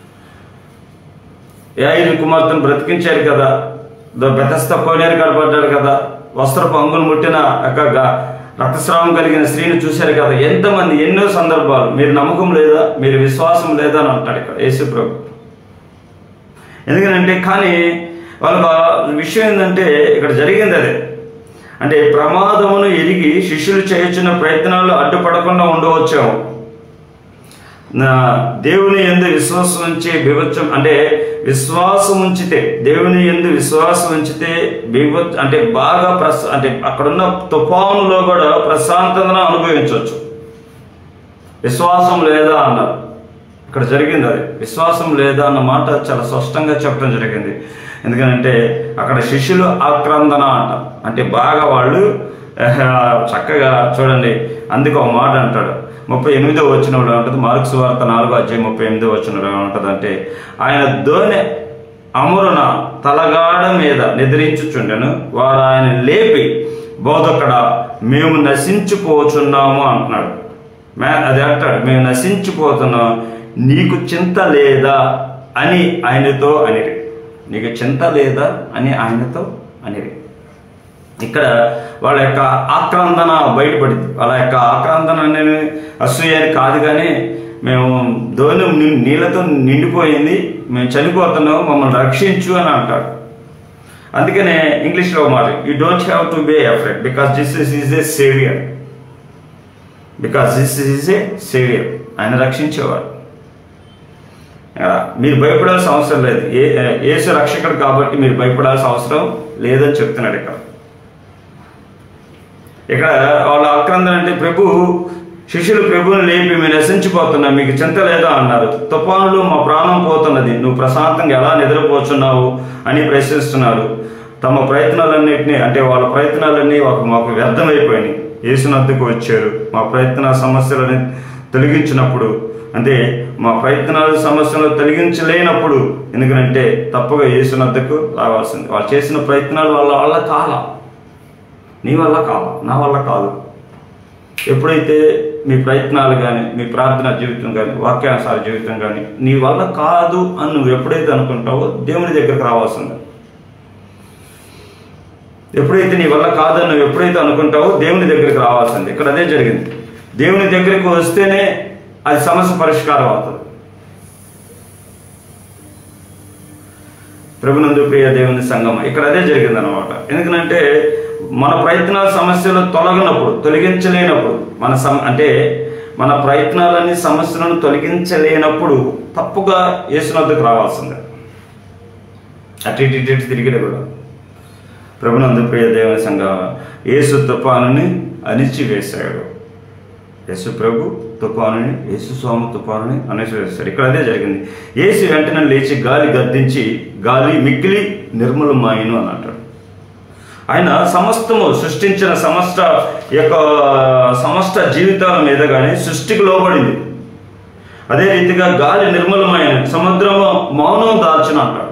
యాయిని కుమార్తెను బ్రతికించారు కదా బెతస్త కోనేరు కనబడ్డాడు కదా వస్త్రపు అంగులు ముట్టిన యొక్క గ- రక్తస్రావం కలిగిన స్త్రీని చూశారు కదా ఎంతమంది ఎన్నో సందర్భాలు మీరు నమ్మకం లేదా మీరు విశ్వాసం లేదా అని అంటాడు ఇక్కడ యేసు ప్రభు ఎందుకంటే కానీ వాళ్ళ విషయం ఏంటంటే ఇక్కడ జరిగింది అదే అంటే ప్రమాదమును ఎరిగి శిష్యులు చేయుచున్న ప్రయత్నాలు అడ్డుపడకుండా ఉండవచ్చాము నా దేవుని ఎందు విశ్వాసం ఉంచి బివచ్చం అంటే విశ్వాసం ఉంచితే దేవుని ఎందు విశ్వాసం ఉంచితే బివ అంటే బాగా ప్రస అంటే అక్కడున్న తుఫానులో కూడా ప్రశాంతతను అనుభవించవచ్చు విశ్వాసం లేదా అన్నారు ఇక్కడ జరిగింది అది విశ్వాసం లేదా అన్న మాట చాలా స్పష్టంగా చెప్పడం జరిగింది ఎందుకంటే అక్కడ శిష్యులు ఆక్రందన అంట అంటే బాగా వాళ్ళు ఆహ్, చక్కగా చూడండి అందుకు ఒక మాట అంటాడు ముప్పై ఎనిమిదో వచ్చిన ఉంటుంది మార్క్స్ వార్త నాలుగో అధ్యాయం ముప్పై ఎనిమిదో వచ్చిన ఉంటుంది అంటే ఆయన దోనె అమరున తలగాడ మీద నిద్రించుచుండెను వారు ఆయన లేపి బోధకడ మేము నశించిపోచున్నాము అంటున్నాడు మే అది అంటాడు మేము నశించిపోతున్నాం నీకు చింత లేదా అని ఆయనతో అనిరి నీకు చింత లేదా అని ఆయనతో అనిరి ఇక్కడ వాళ్ళ యొక్క ఆక్రందన బయటపడింది వాళ్ళ యొక్క ఆక్రందన అనేది అసూయ అని కాదు కానీ మేము ధోని ని- నీళ్ళతో నిండిపోయింది మేము చనిపోతున్నాము మమ్మల్ని రక్షించు అని అంటాడు అందుకనే ఇంగ్లీష్లో ఒక మాట you don't have to be afraid because this is is a saviour because this is a saviour ఆయన రక్షించేవాడు ఆ, మీరు భయపడాల్సిన అవసరం లేదు ఏ ఏసు రక్షకుడు కాబట్టి మీరు భయపడాల్సిన అవసరం లేదని చెప్తున్నాడు ఇక్కడ ఇక్కడ వాళ్ళ ఆక్రందన అంటే ప్రభు శిష్యులు ప్రభువుని లేపి మేము నశించిపోతున్నా మీకు చింత లేదా అన్నారు తుఫానులో మా ప్రాణం పోతున్నది నువ్వు ప్రశాంతంగా ఎలా నిద్రపోతున్నావు అని ప్రశ్నిస్తున్నారు తమ ప్రయత్నాలన్నింటినీ అంటే వాళ్ళ ప్రయత్నాలన్నీ ఒక మాకు వ్యర్థమైపోయినాయి యేసునద్దకు వచ్చారు మా ప్రయత్న సమస్యలని తొలగించినప్పుడు అంటే మా ప్రయత్నాలు సమస్యలు తొలగించలేనప్పుడు ఎందుకంటే తప్పగా యేసునద్దకు రావాల్సింది వాళ్ళు చేసిన ప్రయత్నాలు వాళ్ళ వాళ్ళ కాల నీ వల్ల కాదు నా వల్ల కాదు ఎప్పుడైతే మీ ప్రయత్నాలు కానీ మీ ప్రార్థన జీవితం కానీ వాక్యానుసార జీవితం కానీ నీ వల్ల కాదు అని నువ్వు ఎప్పుడైతే అనుకుంటావో దేవుని దగ్గరకు రావాల్సిందే ఎప్పుడైతే నీ వల్ల కాదని నువ్వు ఎప్పుడైతే అనుకుంటావో దేవుని దగ్గరికి రావాల్సింది ఇక్కడ అదే జరిగింది దేవుని దగ్గరికి వస్తేనే అది సమస్య పరిష్కారం అవుతుంది ప్రభునందు ప్రియ దేవుని సంగమ ఇక్కడ అదే జరిగింది అనమాట ఎందుకంటే మన ప్రయత్నాల సమస్యలు తొలగినప్పుడు తొలగించలేనప్పుడు మన సమ అంటే మన ప్రయత్నాలన్నీ సమస్యలను తొలగించలేనప్పుడు తప్పుగా యేసునద్దకు రావాల్సిందే అటు ఇటు ఇటు ఇటు తిరిగిన కూడా ప్రభునందు ప్రియ దేవుని సంగమ యేసు తుఫానుని అణిచివేశాడు యేసు ప్రభు తుఫానుని యేసు స్వామి తుఫానుని అణిచివేశాడు ఇక్కడ అదే జరిగింది యేసు వెంటనే లేచి గాలి గద్దించి గాలి మిక్కిలి నిర్మలమాయను అని అంటాడు ఆయన సమస్తము సృష్టించిన సమస్త యొక్క సమస్త జీవితాల మీద కానీ సృష్టికి లోబడింది అదే రీతిగా గాలి నిర్మలమైన సముద్రము మౌనం దాల్చిన అంటాడు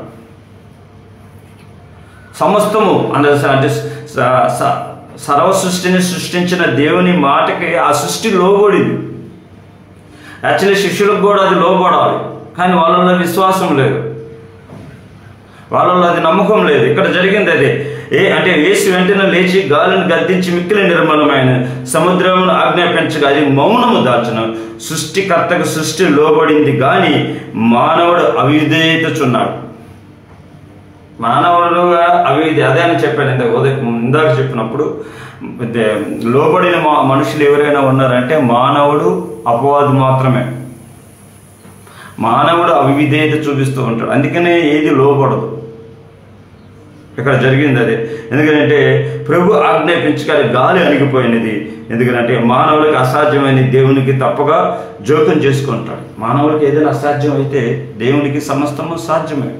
సమస్తము అంటే స- అంటే స- స- సర్వ సృష్టిని సృష్టించిన దేవుని మాటకి ఆ సృష్టి లోబడింది యాక్చువల్లీ శిష్యులకు కూడా అది లోబడాలి కానీ వాళ్ళలో విశ్వాసం లేదు వాళ్ళలో అది నమ్మకం లేదు ఇక్కడ జరిగింది అదే ఏ అంటే వేసి వెంటనే లేచి గాలిని గద్దించి మిక్కిలి నిర్మలమైన సముద్రమును ఆజ్ఞాపించగా అది మౌనము దాల్చిన సృష్టికర్తకు సృష్టి లోబడింది కానీ మానవుడు అవిధేయతచున్నాడు మానవుడుగా అవి అదే అని చెప్పాను ఇందాక ఉదయం ఇందాక చెప్పినప్పుడు ఇదే లోబడిన మా- మనుషులు ఎవరైనా ఉన్నారంటే మానవుడు అపవాది మాత్రమే మానవుడు అవిధేయత చూపిస్తూ ఉంటాడు అందుకనే ఏది లోబడదు ఇక్కడ జరిగింది అదే ఎందుకంటే ప్రభు ఆజ్ఞాపించగానే గాలి అణిగిపోయినది ఎందుకంటే మానవుడికి అసాధ్యమైన దేవునికి తప్పగా జోక్యం చేసుకుంటాడు మానవుడికి ఏదైనా అసాధ్యం అయితే దేవునికి సమస్తము సాధ్యమే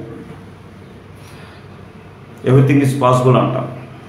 ఎవ్రీథింగ్ ఇస్ పాసిబుల్ అంటాం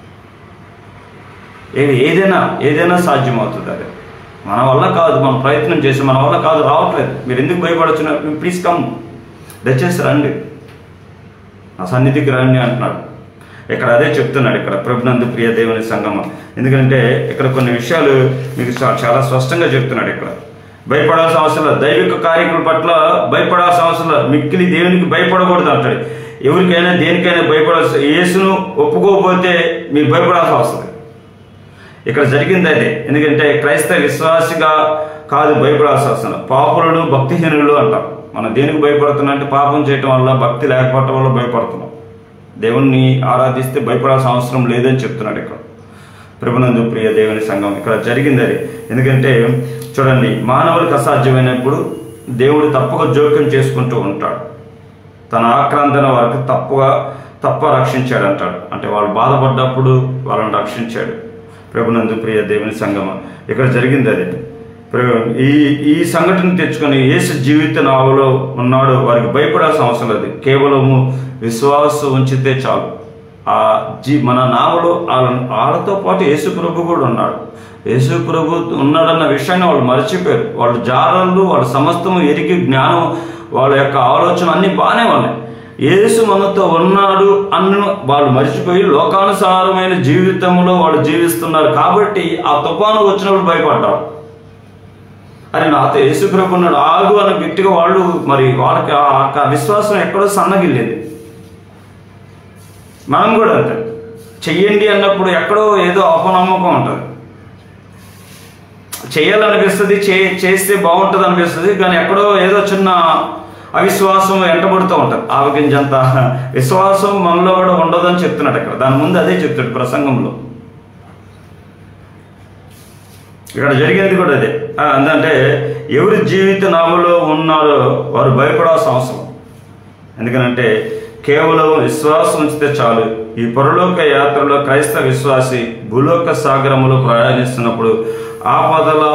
ఏది ఏదైనా ఏదైనా సాధ్యం అవుతుంది అది మన వల్ల కాదు మనం ప్రయత్నం చేసి మన వల్ల కాదు రావట్లేదు మీరు ఎందుకు భయపడుతున్నారు ప్లీజ్ కమ్ దయచేసి రండి ఆ సన్నిధికి రండి అంటున్నాడు ఇక్కడ అదే చెప్తున్నాడు ఇక్కడ ప్రభునందు ప్రియ దేవుని సంగమ ఎందుకంటే ఇక్కడ కొన్ని విషయాలు మీకు చా- చాలా స్పష్టంగా చెప్తున్నాడు ఇక్కడ భయపడాల్సిన అవసరం లేదు దైవిక కార్యక్రమం పట్ల భయపడాల్సిన అవసరం లేదు మిక్కిలి దేవునికి భయపడకూడదు అంటాడు ఎవరికైనా దేనికైనా భయపడాల్సి యేసును ఒప్పుకోకపోతే మీరు భయపడాల్సి వస్తుంది ఇక్కడ జరిగింది అదే ఎందుకంటే క్రైస్తవ విశ్వాసిగా కాదు భయపడాల్సి వస్తుంది పాపులను భక్తిహీనులు అంటాం మనం దేనికి భయపడుతున్నాం అంటే పాపం చేయటం వల్ల భక్తి లేకపోవటం వల్ల భయపడుతున్నాం దేవుణ్ణి ఆరాధిస్తే భయపడాల్సిన అవసరం లేదని చెప్తున్నాడు ఇక్కడ ప్రభునందు ప్రియ దేవుని సంఘం ఇక్కడ జరిగింది అది ఎందుకంటే చూడండి మానవులకు అసాధ్యమైనప్పుడు దేవుడు తప్పక జోక్యం చేసుకుంటూ ఉంటాడు తన ఆక్రాంతన వారికి తప్పుగా తప్ప రక్షించాడు అంటాడు అంటే వాళ్ళు బాధపడ్డప్పుడు వాళ్ళని రక్షించాడు ప్రభునందు ప్రియ దేవుని సంగమ ఇక్కడ జరిగింది అది ప్రభు ఈ ఈ సంఘటన తెచ్చుకొని యేసు జీవిత నావలో ఉన్నాడు వారికి భయపడాల్సిన అవసరం లేదు కేవలము విశ్వాసం ఉంచితే చాలు ఆ జీ మన నావలో వాళ్ళ వాళ్ళతో పాటు యేసు ప్రభు కూడా ఉన్నాడు యేసు ప్రభు ఉన్నాడన్న విషయాన్ని వాళ్ళు మర్చిపోయారు వాళ్ళ జాలర్లు వాళ్ళ సమస్తము ఎరిగి జ్ఞానం వాళ్ళ యొక్క ఆలోచన అన్ని బాగానే ఉన్నాయి యేసు మనతో ఉన్నాడు అన్న వాళ్ళు మర్చిపోయి లోకానుసారమైన జీవితంలో వాళ్ళు జీవిస్తున్నారు కాబట్టి ఆ తుఫాను వచ్చినప్పుడు భయపడ్డారు అరే నాతో యేసు ప్రభు ఉన్నాడు ఆగు అని గట్టిగా వాళ్ళు మరి వాళ్ళకి ఆ ఆ విశ్వాసం ఎక్కడో సన్నగిల్లేదు మనం కూడా అంతే చెయ్యండి అన్నప్పుడు ఎక్కడో ఏదో అపనమ్మకం ఉంటుంది చేయాలనిపిస్తుంది చే చేస్తే బాగుంటుంది అనిపిస్తుంది కానీ ఎక్కడో ఏదో చిన్న అవిశ్వాసం వెంటబడుతూ ఉంటుంది ఆవగింజంత విశ్వాసం మనలో కూడా ఉండదని చెప్తున్నాడు ఇక్కడ దాని ముందు అదే చెప్తాడు ప్రసంగంలో ఇక్కడ జరిగేది కూడా అదే ఆ, ఎందుకంటే ఎవరి జీవిత నామలో ఉన్నారో వారు భయపడాల్సిన అవసరం ఎందుకనంటే కేవలం విశ్వాసం ఉంచితే చాలు ఈ పరలోక యాత్రలో క్రైస్తవ విశ్వాసి భూలోక సాగరములో ప్రయాణిస్తున్నప్పుడు ఆపదల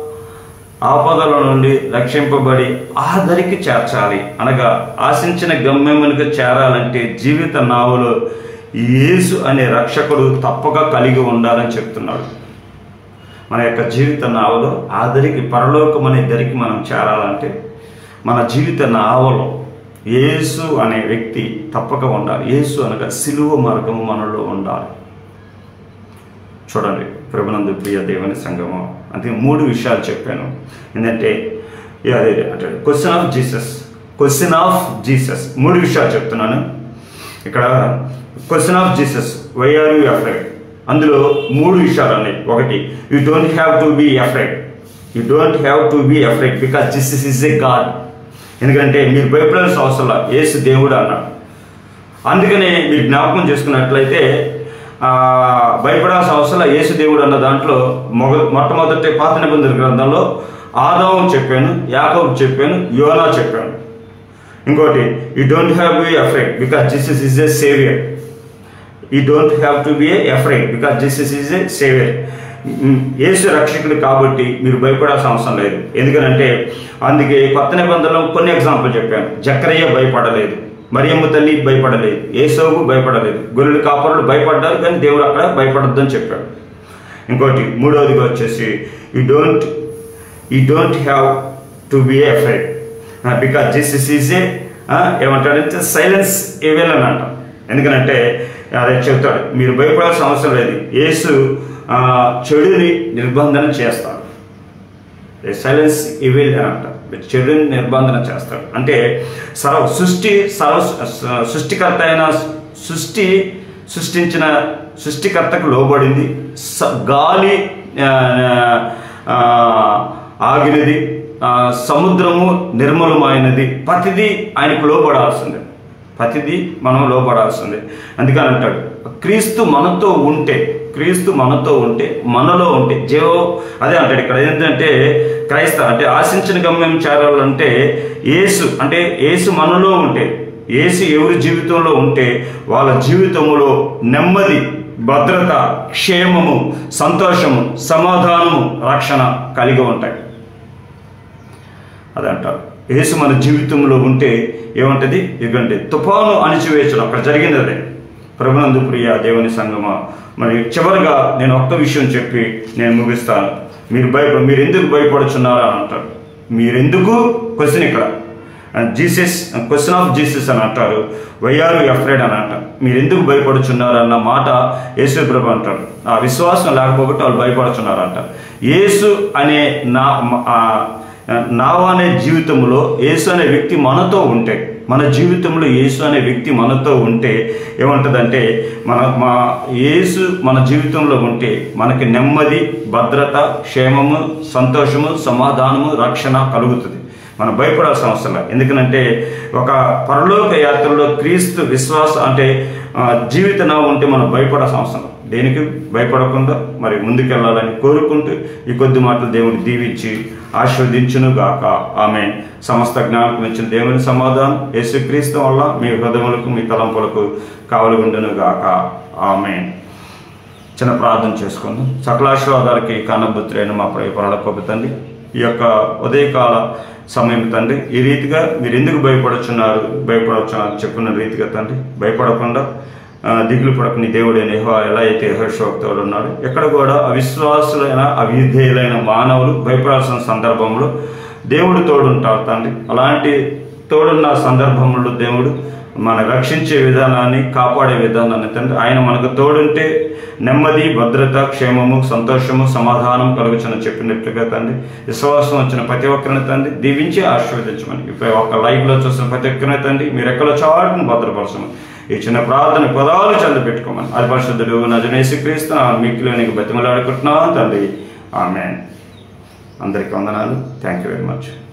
ఆపదల నుండి రక్షింపబడి ఆ దరికి చేర్చాలి అనగా ఆశించిన గమ్యమునికి చేరాలంటే జీవిత నావలో యేసు అనే రక్షకుడు తప్పక కలిగి ఉండాలని చెప్తున్నాడు మన యొక్క జీవిత నావలో ఆ దరికి పరలోకం అనే దరికి మనం చేరాలంటే మన జీవిత నావలో యేసు అనే వ్యక్తి తప్పక ఉండాలి యేసు అనగా సిలువ మార్గము మనలో ఉండాలి చూడండి ప్రభునందు ప్రియ దేవుని సంగమం అంటే మూడు విషయాలు చెప్పాను ఏంటంటే ఇక అదే అంటే question of Jesus question of Jesus మూడు విషయాలు చెప్తున్నాను ఇక్కడ question of Jesus why are you afraid అందులో మూడు విషయాలు ఉన్నాయి ఒకటి you don't have to be afraid you don't have to be afraid because Jesus is a God ఎందుకంటే మీరు భయపడాల్సిన అవసరం లేదు. యేసు దేవుడు అన్నాడు అందుకనే మీరు జ్ఞాపకం చేసుకున్నట్లయితే ఆ, భయపడాల్సిన అవసరం లేదు. యేసు దేవుడు అన్న దాంట్లో మొగ మొట్టమొదటి పాత నిబంధన గ్రంథంలో ఆదాము చెప్పాను యాకోబు చెప్పాను యోనా చెప్పాను ఇంకోటి you don't have be afraid because Jesus is a saviour you don't have to be a afraid because Jesus is a saviour Yesu రక్షకుడు కాబట్టి మీరు భయపడాల్సిన అవసరం లేదు ఎందుకనంటే అందుకే కొత్త నిబంధనలో కొన్ని ఎగ్జాంపుల్ చెప్పాను జక్రయ్య భయపడలేదు మరియమ్మ తల్లి భయపడలేదు ఏసోబు భయపడలేదు గొర్రెల కాపరులు భయపడ్డారు కానీ దేవుడు అక్కడ భయపడొద్దని చెప్పాడు ఇంకోటి మూడవదిగా వచ్చేసి you don't you don't have to be afraid because Jesus is a ఏమంటాడంటే సైలెన్స్ ఏవేల్ అని అంటాం ఎందుకనంటే అదే చెప్తాడు మీరు భయపడాల్సిన అవసరం లేదు యేసు ఆ, చెడుని నిర్బంధన చేస్తాడు సైలెన్స్ ఇవిల్ అని అంట చెడుని నిర్బంధన చేస్తాడు అంటే సర్వ సృష్టి సర్వ సృష్టికర్త అయిన సృష్టి సృష్టించిన సృష్టికర్తకు లోబడింది స- గాలి ఆ, ఆ, ఆగినది ఆ, సముద్రము నిర్మలమైనది ప్రతిదీ ఆయనకు లోబడాల్సిందే ప్రతిదీ మనం లోబడాల్సిందే అందుకని అంటాడు క్రీస్తు మనతో ఉంటే క్రీస్తు మనతో ఉంటే మనలో ఉంటే జీవో అదే అంటాడు ఇక్కడ ఏంటంటే క్రైస్త అంటే ఆశించిన గమ్యం చేరాలంటే యేసు అంటే యేసు మనలో ఉంటే యేసు ఎవరి జీవితంలో ఉంటే వాళ్ళ జీవితంలో నెమ్మది భద్రత క్షేమము సంతోషము సమాధానము రక్షణ కలిగి ఉంటాయి అది అంటారు యేసు మన జీవితంలో ఉంటే ఏముంటది ఎందుకంటే తుఫాను అణిచివేయచడం అక్కడ జరిగింది అదే ప్రభునందు ప్రియ దేవుని సంగమ మరి చివరిగా నేను ఒక్క విషయం చెప్పి నేను ముగిస్తాను మీరు భయ మీరు ఎందుకు భయపడుచున్నారా అని అంటారు మీరెందుకు క్వశ్చన్ ఇక్కడ జీసస్ క్వశ్చన్ ఆఫ్ జీసస్ అని అంటారు వైఆర్ ఎఫ్రైడ్ అని అంటారు మీరు ఎందుకు భయపడుచున్నారు అన్న మాట యేసు ప్రభు అంటారు ఆ విశ్వాసం లేకపోతే వాళ్ళు భయపడుచున్నారు అంటారు యేసు అనే నా ఆ, నావ అనే జీవితంలో యేసు అనే వ్యక్తి మనతో ఉంటే మన జీవితంలో యేసు అనే వ్యక్తి మనతో ఉంటే ఏముంటుందంటే మన మా యేసు మన జీవితంలో ఉంటే మనకి నెమ్మది భద్రత క్షేమము సంతోషము సమాధానము రక్షణ కలుగుతుంది మనం భయపడాల్సిన అవసరం లేదు ఎందుకనంటే ఒక పరలోక యాత్రలో క్రీస్తు విశ్వాస అంటే ఆ, జీవిత నవ్వు ఉంటే మనం భయపడాల్సిన అవసరం లేదు. దేనికి భయపడకుండా మరి ముందుకెళ్ళాలని కోరుకుంటూ ఈ కొద్ది మాటలు దేవుని దీవించి ఆశీర్వదించును గాక ఆమె సమస్త జ్ఞానం ఇచ్చిన దేవుని సమాధానం యేసుక్రీస్తు వల్ల మీ హృదయములకు మీ తలంపులకు కావలిగుండును గాక ఆమె చిన్న ప్రార్థన చేసుకుందాం సకలాశీర్వాదాలకి కానబుత్రైన మా ప్రియపరల తండ్రి ఈ యొక్క ఉదయకాల సమయం తండ్రి ఈ రీతిగా మీరు ఎందుకు భయపడుచున్నారు భయపడవచ్చున్నారు చెప్పిన రీతిగా తండ్రి భయపడకుండా ఆ, దిగులు పడక నీ దేవుడైన యెహోవా ఎలా అయితే యహోశోక్తోడు ఉన్నాడు ఎక్కడ కూడా అవిశ్వాసులైన అవిధేయులైన మానవులు భయపడాల్సిన సందర్భంలో దేవుడు తోడుంటాడు తండ్రి అలాంటి తోడున్న సందర్భంలో దేవుడు మన రక్షించే విధానాన్ని కాపాడే విధానాన్ని తండ్రి ఆయన మనకు తోడుంటే నెమ్మది భద్రత క్షేమము సంతోషము సమాధానం కలుగుచని చెప్పినట్లుగా తండ్రి విశ్వాసం వచ్చిన ప్రతి ఒక్కరిని తండ్రి దీవించి ఆశీర్వదించమని ఇప్పుడు ఒక లైవ్లో చూసిన ప్రతి ఒక్కరిని తండ్రి మీరు ఎక్కడ చాటును భద్రపరచమని ఈ చిన్న ప్రార్థన పదాలు చంద పెట్టుకోమని అది పరిశుద్ధుడు నజనేసి క్రీస్తు మిక్కిలో నీకు బతిమలాడుకుంటున్నా తండ్రి ఆమె అందరికీ వందనాలు థ్యాంక్ యూ వెరీ మచ్